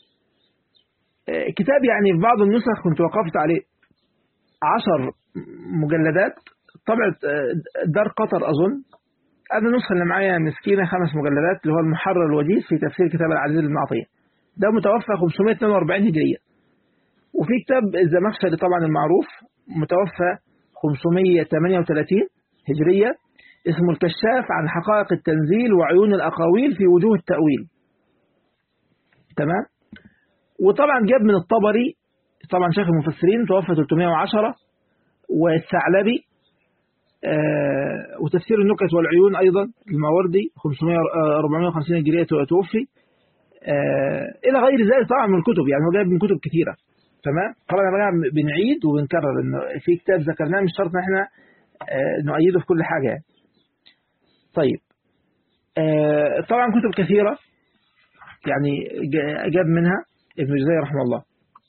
كتاب يعني في بعض النسخ كنت وقفت عليه عشر مجلدات طبعة دار قطر أظن هذا النسخة اللي معايا مسكينة خمس مجلدات اللي هو المحرر الوجيز في تفسير كتاب العزيز ابن عطية ده متوفى 542 هجرية وفي كتاب الزمخشري طبعا المعروف متوفى 538 هجرية اسمه الكشاف عن حقائق التنزيل وعيون الأقاويل في وجوه التأويل تمام وطبعا جاب من الطبري طبعا شيخ المفسرين توفى 310 والثعلبي آه وتفسير النكت والعيون أيضا الماوردي 500 450 هجرية توفي آه إلى غير ذلك طبعا من الكتب يعني هو جايب من كتب كثيرة تمام طبعا بقى بنعيد وبنكرر ان في كتاب ذكرناه مش شرط ان احنا آه نؤيده في كل حاجة يعني. طيب آه طبعا كتب كثيرة يعني جاب منها ابن جزي رحمه الله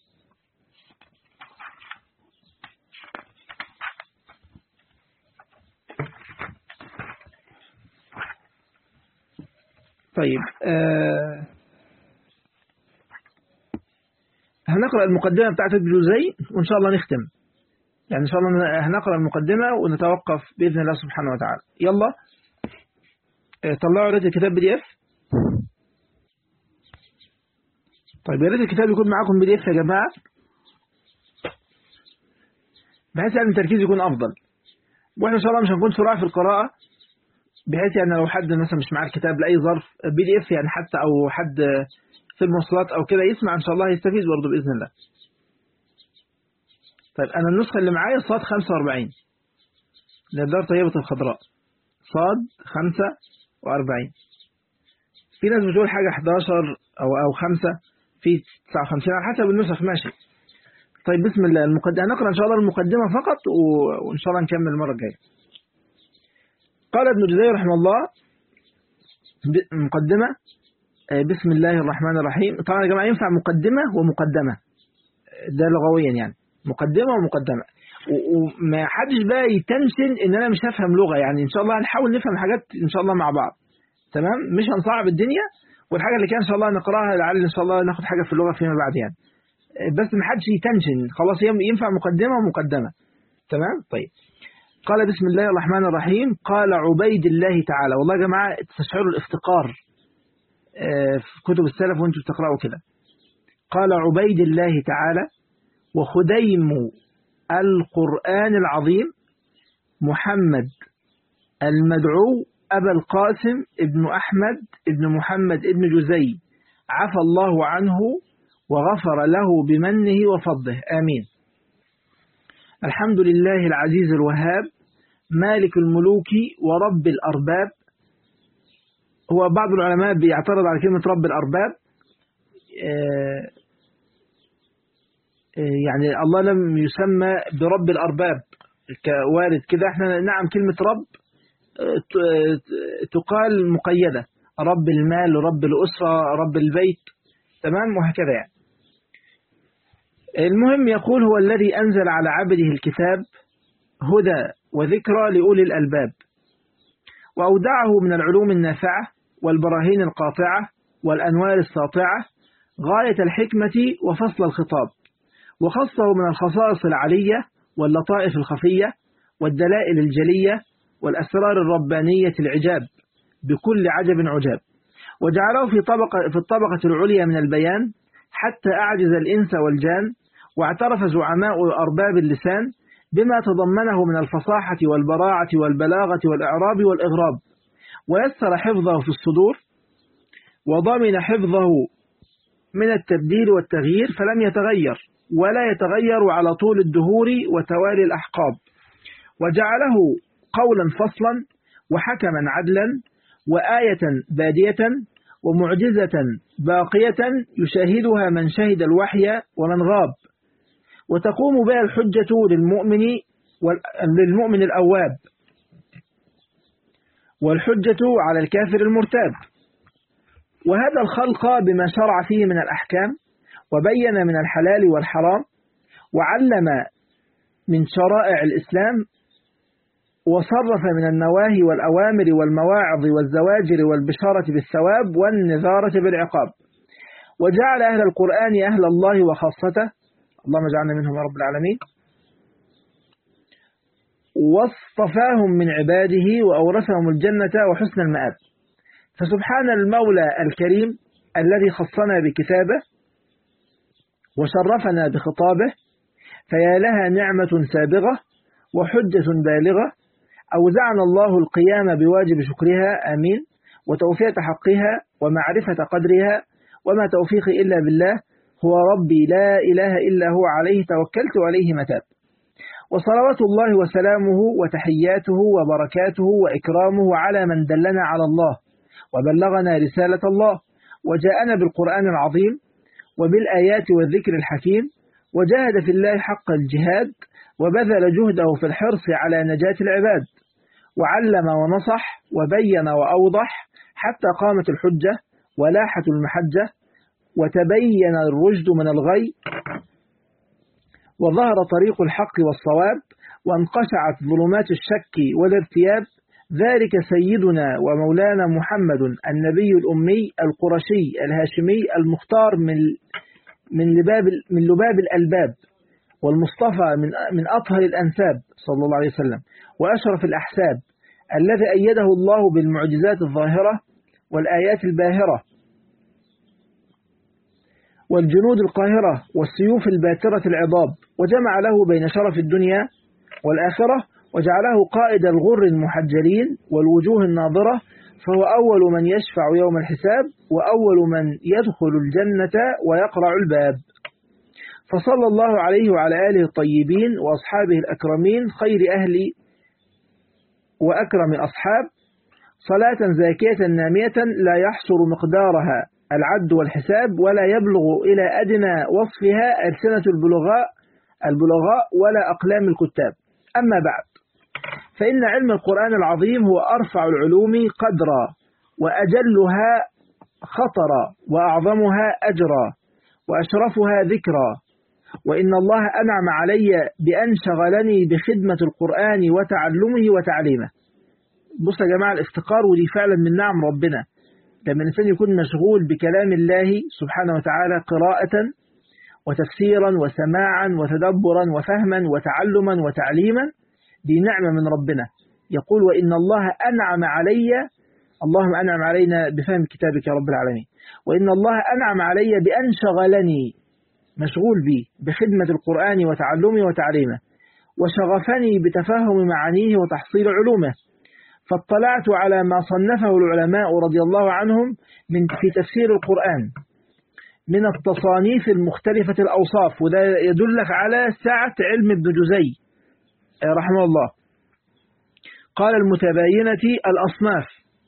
طيب آه هنقرأ المقدمة بتاعت ابن جزي وإن شاء الله نختم يعني إن شاء الله هنقرأ المقدمة ونتوقف بإذن الله سبحانه وتعالى يلا آه طلعوا ريت الكتاب بي دي اف طيب يا ريت الكتاب يكون معاكم بي دي اف يا جماعة بحيث يعني التركيز يكون أفضل وإحنا إن شاء الله مش هنكون سرعة في القراءة بحيث يعني لو حد مثلا مش معاه الكتاب لأي ظرف بي دي اف يعني حتى أو حد في المواصلات أو كده يسمع إن شاء الله يستفيد برضه بإذن الله طيب أنا النسخة اللي معايا صاد 45 للدار طيبة الخضراء صاد 45 في ناس بتقول حاجة 11 أو أو 5 في 59 على حسب النسخ ماشي طيب بسم الله المقدمة هنقرأ إن شاء الله المقدمة فقط وإن شاء الله نكمل المرة الجاية قال ابن جزي رحمه الله مقدمة بسم الله الرحمن الرحيم طبعا يا جماعة ينفع مقدمة ومقدمة ده لغويا يعني مقدمة ومقدمة وما حدش بقى يتنشن ان انا مش هفهم لغة يعني ان شاء الله هنحاول نفهم حاجات ان شاء الله مع بعض تمام مش هنصعب الدنيا والحاجة اللي كان ان شاء الله نقراها لعل ان شاء الله ناخد حاجة في اللغة فيما بعد يعني بس ما حدش يتنشن خلاص ينفع مقدمة ومقدمة تمام طيب قال بسم الله الرحمن الرحيم قال عبيد الله تعالى والله يا جماعة تستشعروا الافتقار في كتب السلف وانتم بتقرأوا كده قال عبيد الله تعالى وخديم القرآن العظيم محمد المدعو أبا القاسم ابن أحمد ابن محمد ابن جزي عفى الله عنه وغفر له بمنه وفضله آمين الحمد لله العزيز الوهاب مالك الملوك ورب الأرباب هو بعض العلماء بيعترض على كلمة رب الأرباب يعني الله لم يسمى برب الأرباب كوارد كده احنا نعم كلمة رب تقال مقيدة رب المال رب الأسرة رب البيت تمام وهكذا يعني المهم يقول هو الذي أنزل على عبده الكتاب هدى وذكرى لأولي الألباب وأودعه من العلوم النافعة والبراهين القاطعة والأنوار الساطعة غاية الحكمة وفصل الخطاب وخصه من الخصائص العلية واللطائف الخفية والدلائل الجلية والأسرار الربانية العجاب بكل عجب عجاب وجعله في طبقة في الطبقة العليا من البيان حتى أعجز الإنس والجان واعترف زعماء أرباب اللسان بما تضمنه من الفصاحة والبراعة والبلاغة والإعراب والإغراب ويسر حفظه في الصدور وضمن حفظه من التبديل والتغيير فلم يتغير ولا يتغير على طول الدهور وتوالي الأحقاب وجعله قولا فصلا وحكما عدلا وآية بادية ومعجزة باقية يشاهدها من شهد الوحي ومن غاب وتقوم بها الحجة للمؤمن للمؤمن الأواب والحجة على الكافر المرتاب وهذا الخلق بما شرع فيه من الأحكام وبين من الحلال والحرام وعلم من شرائع الإسلام وصرف من النواهي والأوامر والمواعظ والزواجر والبشارة بالثواب والنذارة بالعقاب وجعل أهل القرآن أهل الله وخاصته اللهم اجعلنا منهم يا رب العالمين واصطفاهم من عباده وأورثهم الجنة وحسن المآب فسبحان المولى الكريم الذي خصنا بكتابه وشرفنا بخطابه فيا لها نعمة سابغة وحجة بالغة أوزعنا الله القيام بواجب شكرها آمين وتوفية حقها ومعرفة قدرها وما توفيقي إلا بالله هو ربي لا إله إلا هو عليه توكلت عليه متاب وصلوات الله وسلامه وتحياته وبركاته وإكرامه على من دلنا على الله وبلغنا رسالة الله وجاءنا بالقرآن العظيم وبالآيات والذكر الحكيم وجاهد في الله حق الجهاد وبذل جهده في الحرص على نجاة العباد وعلم ونصح وبين وأوضح حتى قامت الحجة ولاحة المحجة وتبين الرشد من الغي وظهر طريق الحق والصواب وانقشعت ظلمات الشك والارتياب ذلك سيدنا ومولانا محمد النبي الأمي القرشي الهاشمي المختار من من لباب من لباب الألباب والمصطفى من من أطهر الأنساب صلى الله عليه وسلم وأشرف الأحساب الذي أيده الله بالمعجزات الظاهرة والآيات الباهرة والجنود القاهرة والسيوف الباترة العضاب وجمع له بين شرف الدنيا والآخرة وجعله قائد الغر المحجلين والوجوه الناظرة فهو أول من يشفع يوم الحساب وأول من يدخل الجنة ويقرع الباب فصلى الله عليه وعلى آله الطيبين وأصحابه الأكرمين خير أهل وأكرم أصحاب صلاة زاكية نامية لا يحصر مقدارها العد والحساب ولا يبلغ إلى أدنى وصفها ألسنة البلغاء البلغاء ولا أقلام الكتاب أما بعد فإن علم القرآن العظيم هو أرفع العلوم قدرا وأجلها خطرا وأعظمها أجرا وأشرفها ذكرا وإن الله أنعم علي بأن شغلني بخدمة القرآن وتعلمه وتعليمه بص يا جماعة الافتقار ودي فعلا من نعم ربنا لما الإنسان يكون مشغول بكلام الله سبحانه وتعالى قراءة وتفسيرا وسماعا وتدبرا وفهما وتعلما وتعليما دي نعمة من ربنا يقول وإن الله أنعم علي اللهم أنعم علينا بفهم كتابك يا رب العالمين وإن الله أنعم علي بأن شغلني مشغول بي بخدمة القرآن وتعلمه وتعليمه وشغفني بتفهم معانيه وتحصيل علومه فاطلعت على ما صنفه العلماء رضي الله عنهم من في تفسير القرآن من التصانيف المختلفة الأوصاف وده يدلك على سعة علم ابن جزي رحمه الله قال المتباينة الأصناف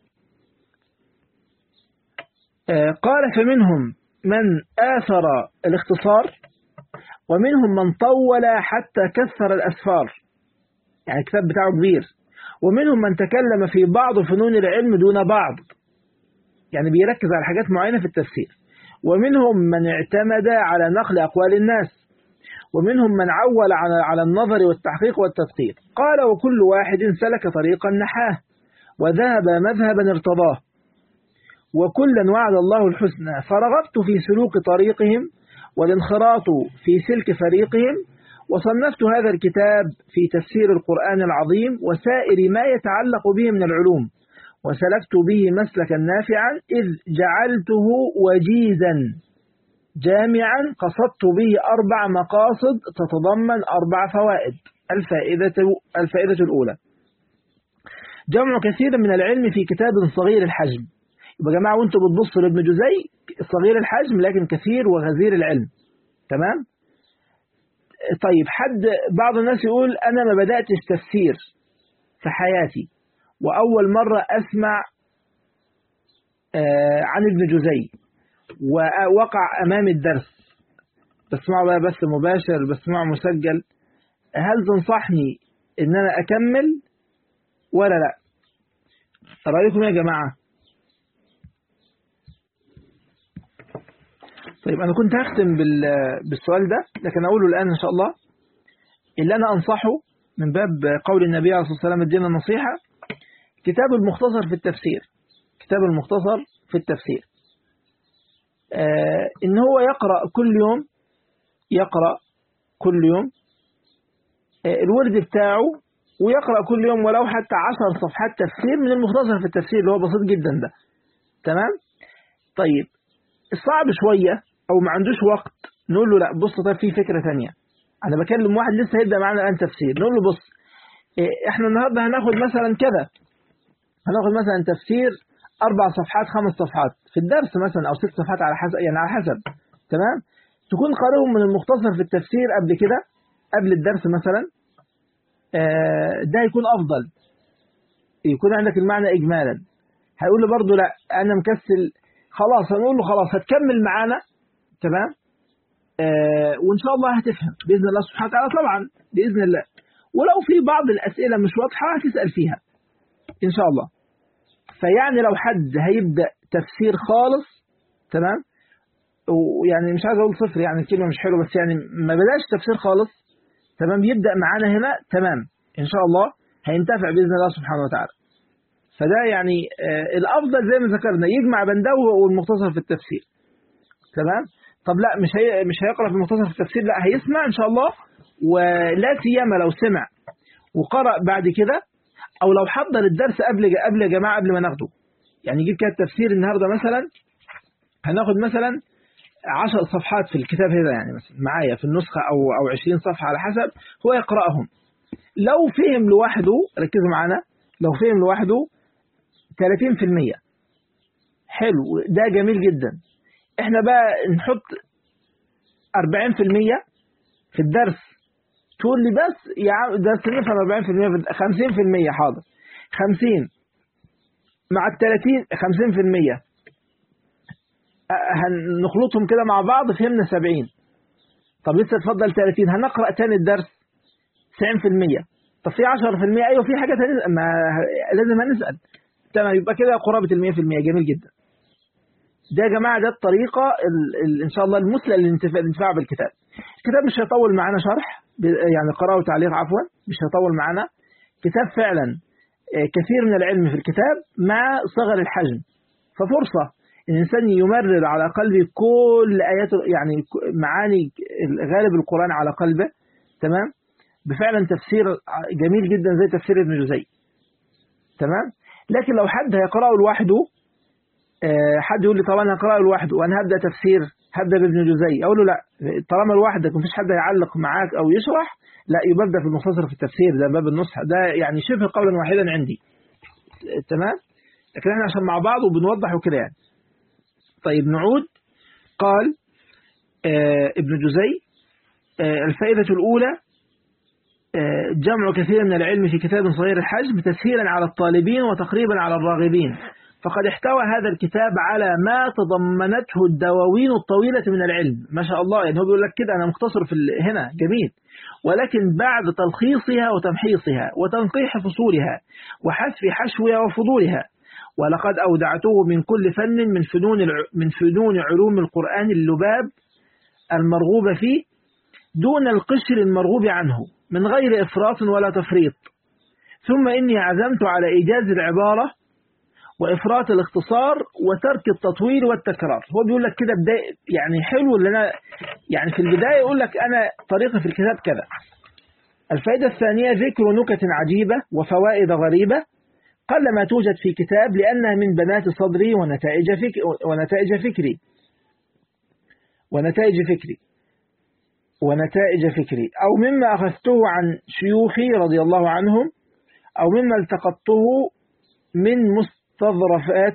قال فمنهم من آثر الاختصار ومنهم من طول حتى كثر الأسفار يعني الكتاب بتاعه كبير ومنهم من تكلم في بعض فنون العلم دون بعض يعني بيركز على حاجات معينة في التفسير ومنهم من اعتمد على نقل أقوال الناس ومنهم من عول على على النظر والتحقيق والتدقيق قال وكل واحد سلك طريقا نحاه وذهب مذهبا ارتضاه وكلا وعد الله الحسنى فرغبت في سلوك طريقهم والانخراط في سلك فريقهم وصنفت هذا الكتاب في تفسير القرآن العظيم وسائر ما يتعلق به من العلوم وسلكت به مسلكا نافعا إذ جعلته وجيزا جامعا قصدت به أربع مقاصد تتضمن أربع فوائد الفائدة, الفائدة الأولى جمع كثير من العلم في كتاب صغير الحجم يبقى جماعة وانتوا بتبصوا لابن جزي صغير الحجم لكن كثير وغزير العلم تمام طيب حد بعض الناس يقول أنا ما بدأتش تفسير في حياتي وأول مرة أسمع عن ابن جزي ووقع أمامي الدرس بسمعه بقى بس مباشر بسمعه مسجل هل تنصحني إن أنا أكمل ولا لا رأيكم يا جماعة طيب أنا كنت هختم بالسؤال ده لكن أقوله الآن إن شاء الله اللي أنا أنصحه من باب قول النبي عليه الصلاة والسلام الدين النصيحة كتاب المختصر في التفسير كتاب المختصر في التفسير آه إن هو يقرأ كل يوم يقرأ كل يوم آه الورد بتاعه ويقرأ كل يوم ولو حتى عشر صفحات تفسير من المختصر في التفسير اللي هو بسيط جدا ده تمام طيب الصعب شوية أو ما عندوش وقت نقول له لا بص طيب في فكرة ثانية أنا بكلم واحد لسه هيبدأ معانا الآن تفسير نقول له بص إحنا النهاردة هناخد مثلا كذا هناخد مثلا تفسير أربع صفحات خمس صفحات في الدرس مثلا أو ست صفحات على حسب يعني على حسب تمام تكون قارئهم من المختصر في التفسير قبل كده قبل الدرس مثلا ده يكون أفضل يكون عندك المعنى إجمالا هيقول له برضه لا أنا مكسل خلاص هنقول له خلاص هتكمل معانا تمام آه وإن شاء الله هتفهم بإذن الله سبحانه وتعالى طبعا بإذن الله ولو في بعض الأسئلة مش واضحة هتسأل فيها إن شاء الله فيعني لو حد هيبدأ تفسير خالص تمام ويعني مش عايز اقول صفر يعني الكلمه مش حلوه بس يعني ما بداش تفسير خالص تمام يبدا معانا هنا تمام ان شاء الله هينتفع باذن الله سبحانه وتعالى فده يعني آه الافضل زي ما ذكرنا يجمع بندو والمختصر في التفسير تمام طب لا مش هي مش هيقرا في المختصر في التفسير لا هيسمع ان شاء الله ولا سيما لو سمع وقرأ بعد كده او لو حضر الدرس قبل قبل يا جماعه قبل ما ناخده يعني يجيب كده التفسير النهارده مثلا هناخد مثلا 10 صفحات في الكتاب هذا يعني مثلا معايا في النسخه او او 20 صفحه على حسب هو يقراهم لو فهم لوحده ركزوا معانا لو فهم لوحده 30% حلو ده جميل جدا احنا بقى نحط 40% في الدرس تقول لي بس يا عم ده نفهم 40% في 50% حاضر 50 مع ال 30 50% هنخلطهم كده مع بعض فهمنا 70 طب لسه اتفضل 30 هنقرأ تاني الدرس 90% طب في 10% ايوه في حاجه ثانيه ما لازم هنسال تمام يبقى كده قرابه ال 100% جميل جدا ده يا جماعه ده الطريقه ال ال ان شاء الله المثلى للانتفاع بالكتاب الكتاب مش هيطول معانا شرح يعني قراءه وتعليق عفوا مش هيطول معانا كتاب فعلا كثير من العلم في الكتاب مع صغر الحجم ففرصه الإنسان يمرر على قلبه كل آيات يعني معاني غالب القرآن على قلبه تمام بفعلا تفسير جميل جدا زي تفسير ابن جزي تمام لكن لو حد هيقرأه لوحده حد يقول لي طب انا هقرأه لوحده وانا هبدأ تفسير هبدأ بابن جزي اقول له لا طالما لوحدك مفيش حد هيعلق معاك او يشرح لا يبقى ابدا في المختصر في التفسير ده باب النصح ده يعني شبه قولا واحدا عندي تمام لكن احنا عشان مع بعض وبنوضح وكده يعني طيب نعود قال آه ابن جزي آه الفائدة الأولى آه جمع كثير من العلم في كتاب صغير الحجم تسهيلا على الطالبين وتقريبا على الراغبين فقد احتوى هذا الكتاب على ما تضمنته الدواوين الطويلة من العلم ما شاء الله يعني هو بيقول لك كده أنا مختصر في هنا جميل ولكن بعد تلخيصها وتمحيصها وتنقيح فصولها وحذف حشوها وفضولها ولقد أودعته من كل فن من فنون من فنون علوم القرآن اللباب المرغوب فيه دون القشر المرغوب عنه من غير إفراط ولا تفريط ثم إني عزمت على إيجاز العبارة وإفراط الاختصار وترك التطويل والتكرار هو بيقول لك كده بداية يعني حلو اللي أنا يعني في البداية يقول لك أنا طريقي في الكتاب كذا الفائدة الثانية ذكر نكت عجيبة وفوائد غريبة قل ما توجد في كتاب لأنها من بنات صدري ونتائج فكري ونتائج فكري ونتائج فكري ونتائج فكري أو مما أخذته عن شيوخي رضي الله عنهم أو مما التقطته من مستظرفات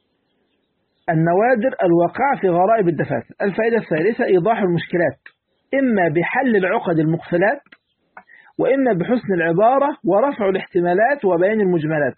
النوادر الواقعة في غرائب الدفاتر الفائدة الثالثة إيضاح المشكلات إما بحل العقد المقفلات وإما بحسن العبارة ورفع الاحتمالات وبيان المجملات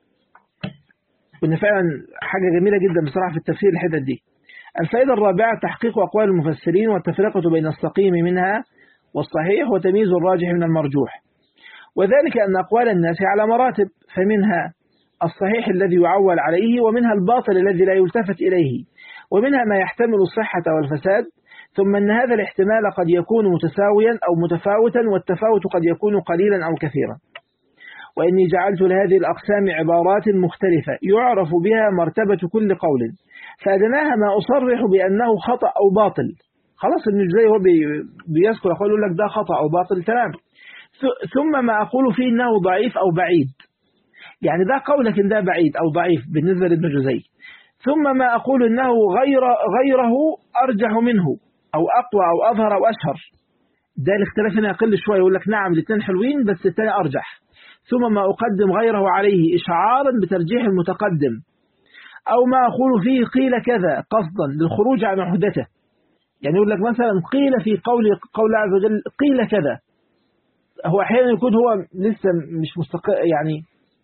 وإن فعلا حاجة جميلة جدا بصراحة في التفسير الحتة دي الفائدة الرابعة تحقيق أقوال المفسرين والتفرقة بين السقيم منها والصحيح وتمييز الراجح من المرجوح وذلك أن أقوال الناس على مراتب فمنها الصحيح الذي يعول عليه ومنها الباطل الذي لا يلتفت إليه ومنها ما يحتمل الصحة والفساد ثم أن هذا الاحتمال قد يكون متساويا أو متفاوتا والتفاوت قد يكون قليلا أو كثيرا وإني جعلت لهذه الأقسام عبارات مختلفة يعرف بها مرتبة كل قول فأدناها ما أصرح بأنه خطأ أو باطل خلاص ابن جزي هو بيذكر أقول لك ده خطأ أو باطل تمام ثم ما أقول فيه أنه ضعيف أو بعيد يعني ده قول لكن ده بعيد أو ضعيف بالنسبة لابن جزي ثم ما أقول أنه غير غيره أرجح منه أو أقوى أو أظهر أو أشهر ده الاختلاف هنا يقل شوية يقول لك نعم الاثنين حلوين بس الثاني أرجح ثم ما أقدم غيره عليه إشعارا بترجيح المتقدم أو ما أقول فيه قيل كذا قصدا للخروج عن عهدته يعني يقول لك مثلا قيل في قول قول عز وجل قيل كذا هو أحيانا يكون هو لسه مش مستقر يعني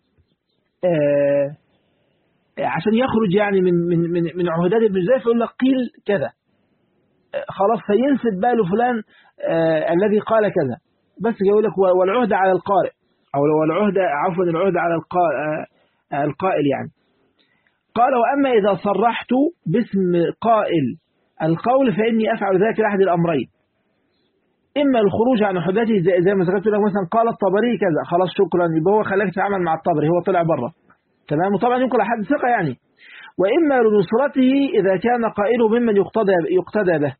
آه عشان يخرج يعني من من من, من عهدات ابن زيد فيقول لك قيل كذا خلاص فينسب بقى لفلان آه الذي قال كذا بس يقول لك والعهدة على القارئ أو والعهدة عفوا العهدة على القائل, آه القائل يعني قال وأما إذا صرحت باسم قائل القول فإني أفعل ذلك لأحد الأمرين إما الخروج عن حدته زي, زي ما ذكرت لك مثلا قال الطبري كذا خلاص شكرا يبقى هو خلاك تتعامل مع الطبري هو طلع بره تمام وطبعا ينقل أحد ثقة يعني وإما لنصرته إذا كان قائله ممن يقتدى يقتدى به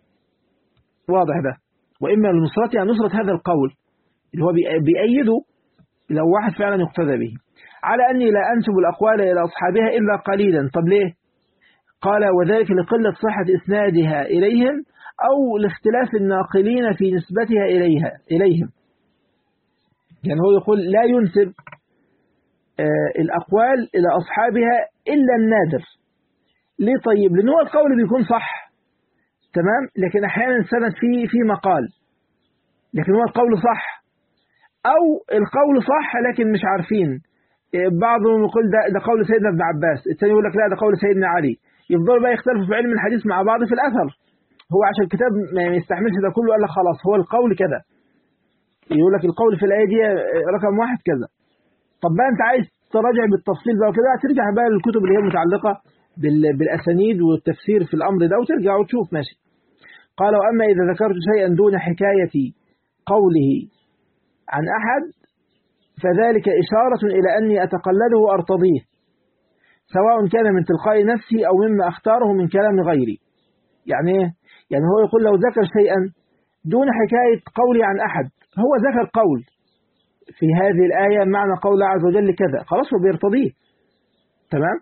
واضح ده وإما لنصرته عن نصرة هذا القول اللي هو بيأيده لو واحد فعلا يقتدى به على أني لا أنسب الأقوال إلى أصحابها إلا قليلا طب ليه قال وذلك لقلة صحة إسنادها إليهم أو لاختلاف الناقلين في نسبتها إليها إليهم يعني هو يقول لا ينسب الأقوال إلى أصحابها إلا النادر ليه طيب لأن هو القول بيكون صح تمام لكن أحيانا السند فيه في مقال لكن هو القول صح أو القول صح لكن مش عارفين بعضهم يقول ده, ده قول سيدنا ابن عباس الثاني يقول لك لا ده قول سيدنا علي يفضلوا بقى يختلفوا في علم الحديث مع بعض في الأثر هو عشان الكتاب ما يستحملش ده كله قال لك خلاص هو القول كذا يقول لك القول في الآية دي رقم واحد كذا طب بقى أنت عايز تراجع بالتفصيل بقى وكده هترجع بقى للكتب اللي هي متعلقة بالأسانيد والتفسير في الأمر ده وترجع وتشوف ماشي قال وأما إذا ذكرت شيئا دون حكاية قوله عن أحد فذلك إشارة إلى أني أتقلده وأرتضيه سواء كان من تلقاء نفسي أو مما أختاره من كلام غيري يعني إيه؟ يعني هو يقول لو ذكر شيئا دون حكاية قولي عن أحد هو ذكر قول في هذه الآية معنى قول الله عز وجل كذا خلاص هو بيرتضيه تمام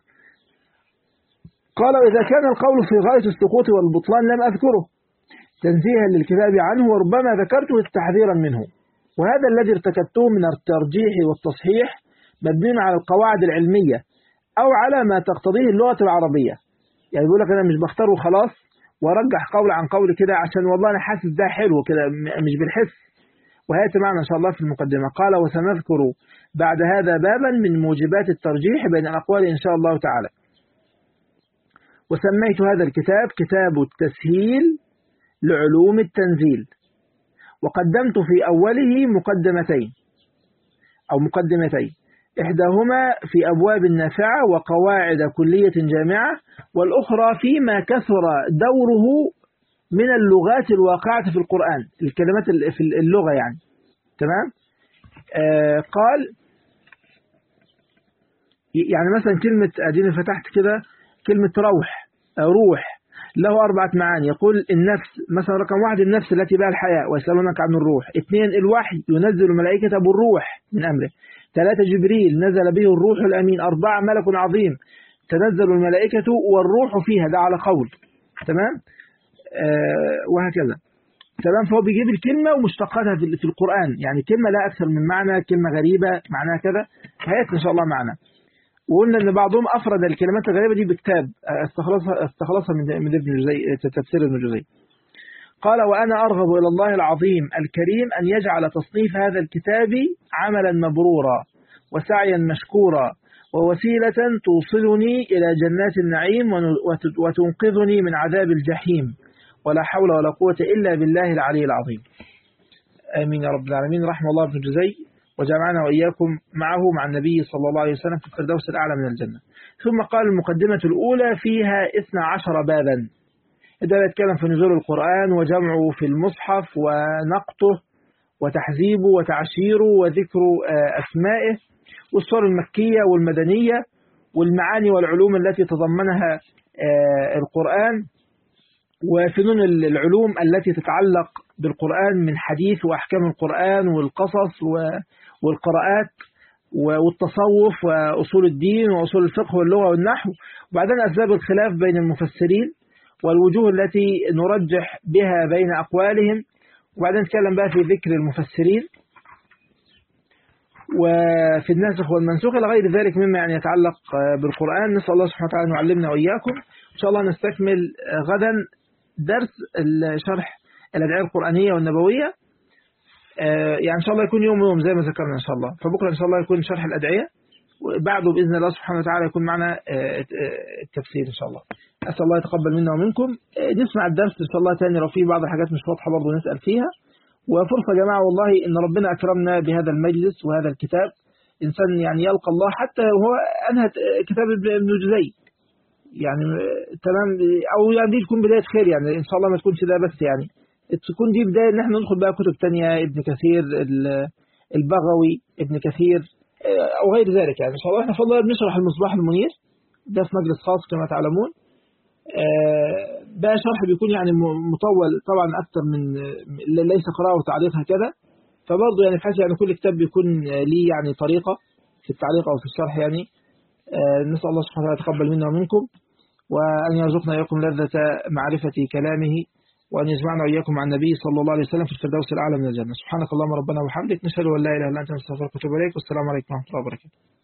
قال إذا كان القول في غاية السقوط والبطلان لم أذكره تنزيها للكتاب عنه وربما ذكرته تحذيرا منه وهذا الذي ارتكبته من الترجيح والتصحيح مبني على القواعد العلمية أو على ما تقتضيه اللغة العربية يعني بيقول لك أنا مش بختار وخلاص وارجح قول عن قول كده عشان والله أنا حاسس ده حلو كده مش بالحس وهيأتي معنا إن شاء الله في المقدمة قال وسنذكر بعد هذا بابا من موجبات الترجيح بين الأقوال إن شاء الله تعالى وسميت هذا الكتاب كتاب التسهيل لعلوم التنزيل وقدمت في أوله مقدمتين أو مقدمتين إحداهما في أبواب نافعة وقواعد كلية جامعة والأخرى فيما كثر دوره من اللغات الواقعة في القرآن الكلمات في اللغة يعني تمام آه قال يعني مثلا كلمة أديني فتحت كده كلمة روح روح له أربعة معاني يقول النفس مثلا رقم واحد النفس التي بها الحياة ويسألونك عن الروح اثنين الوحي ينزل الملائكة بالروح من أمره ثلاثة جبريل نزل به الروح الأمين أربعة ملك عظيم تنزل الملائكة والروح فيها ده على قول تمام آه وهكذا تمام فهو بيجيب الكلمة ومشتقاتها في القرآن يعني كلمة لا أكثر من معنى كلمة غريبة معناها كذا هيأتي إن شاء الله معنا وقلنا ان بعضهم افرد الكلمات الغريبه دي بكتاب استخلصها استخلصها من من ابن جزي تفسير ابن جزي قال وانا ارغب الى الله العظيم الكريم ان يجعل تصنيف هذا الكتاب عملا مبرورا وسعيا مشكورا ووسيله توصلني الى جنات النعيم وتنقذني من عذاب الجحيم ولا حول ولا قوه الا بالله العلي العظيم امين يا رب العالمين رحمه الله ابن جزي وجمعنا وإياكم معه مع النبي صلى الله عليه وسلم في الفردوس الأعلى من الجنة ثم قال المقدمة الأولى فيها 12 بابا ده يتكلم في نزول القرآن وجمعه في المصحف ونقطه وتحذيبه وتعشيره وذكر أسمائه والصور المكية والمدنية والمعاني والعلوم التي تضمنها القرآن وفنون العلوم التي تتعلق بالقرآن من حديث وأحكام القرآن والقصص والقراءات والتصوف وأصول الدين وأصول الفقه واللغة والنحو وبعدين أسباب الخلاف بين المفسرين والوجوه التي نرجح بها بين أقوالهم وبعدين نتكلم بقى في ذكر المفسرين وفي الناسخ والمنسوخ إلى غير ذلك مما يعني يتعلق بالقرآن نسأل الله سبحانه وتعالى أن يعلمنا وإياكم إن شاء الله نستكمل غدا درس الشرح الأدعية القرآنية والنبوية يعني إن شاء الله يكون يوم يوم زي ما ذكرنا إن شاء الله فبكرة إن شاء الله يكون شرح الأدعية وبعده بإذن الله سبحانه وتعالى يكون معنا التفسير إن شاء الله أسأل الله يتقبل منا ومنكم نسمع الدرس إن شاء الله تاني لو في بعض الحاجات مش واضحة برضه نسأل فيها وفرصة يا جماعة والله إن ربنا أكرمنا بهذا المجلس وهذا الكتاب إنسان يعني يلقى الله حتى وهو أنهى كتاب ابن جزي يعني تمام او يعني دي تكون بدايه خير يعني ان شاء الله ما تكونش ده بس يعني تكون دي بدايه ان احنا ندخل بقى كتب تانية ابن كثير البغوي ابن كثير او غير ذلك يعني ان شاء الله احنا فضلا بنشرح المصباح المنير ده في مجلس خاص كما تعلمون ده شرح بيكون يعني مطول طبعا اكثر من ليس قراءه وتعليق هكذا فبرضه يعني بحيث يعني كل كتاب بيكون ليه يعني طريقه في التعليق او في الشرح يعني نسال الله سبحانه وتعالى يتقبل منا ومنكم وان يرزقنا اياكم لذة معرفة كلامه وأن يجمعنا وإياكم مع النبي صلى الله عليه وسلم في الفردوس الأعلى من الجنة سبحانك اللهم ربنا وبحمدك نشهد أن لا إله إلا أنت نستغفرك ونتوب إليك والسلام عليكم ورحمة الله وبركاته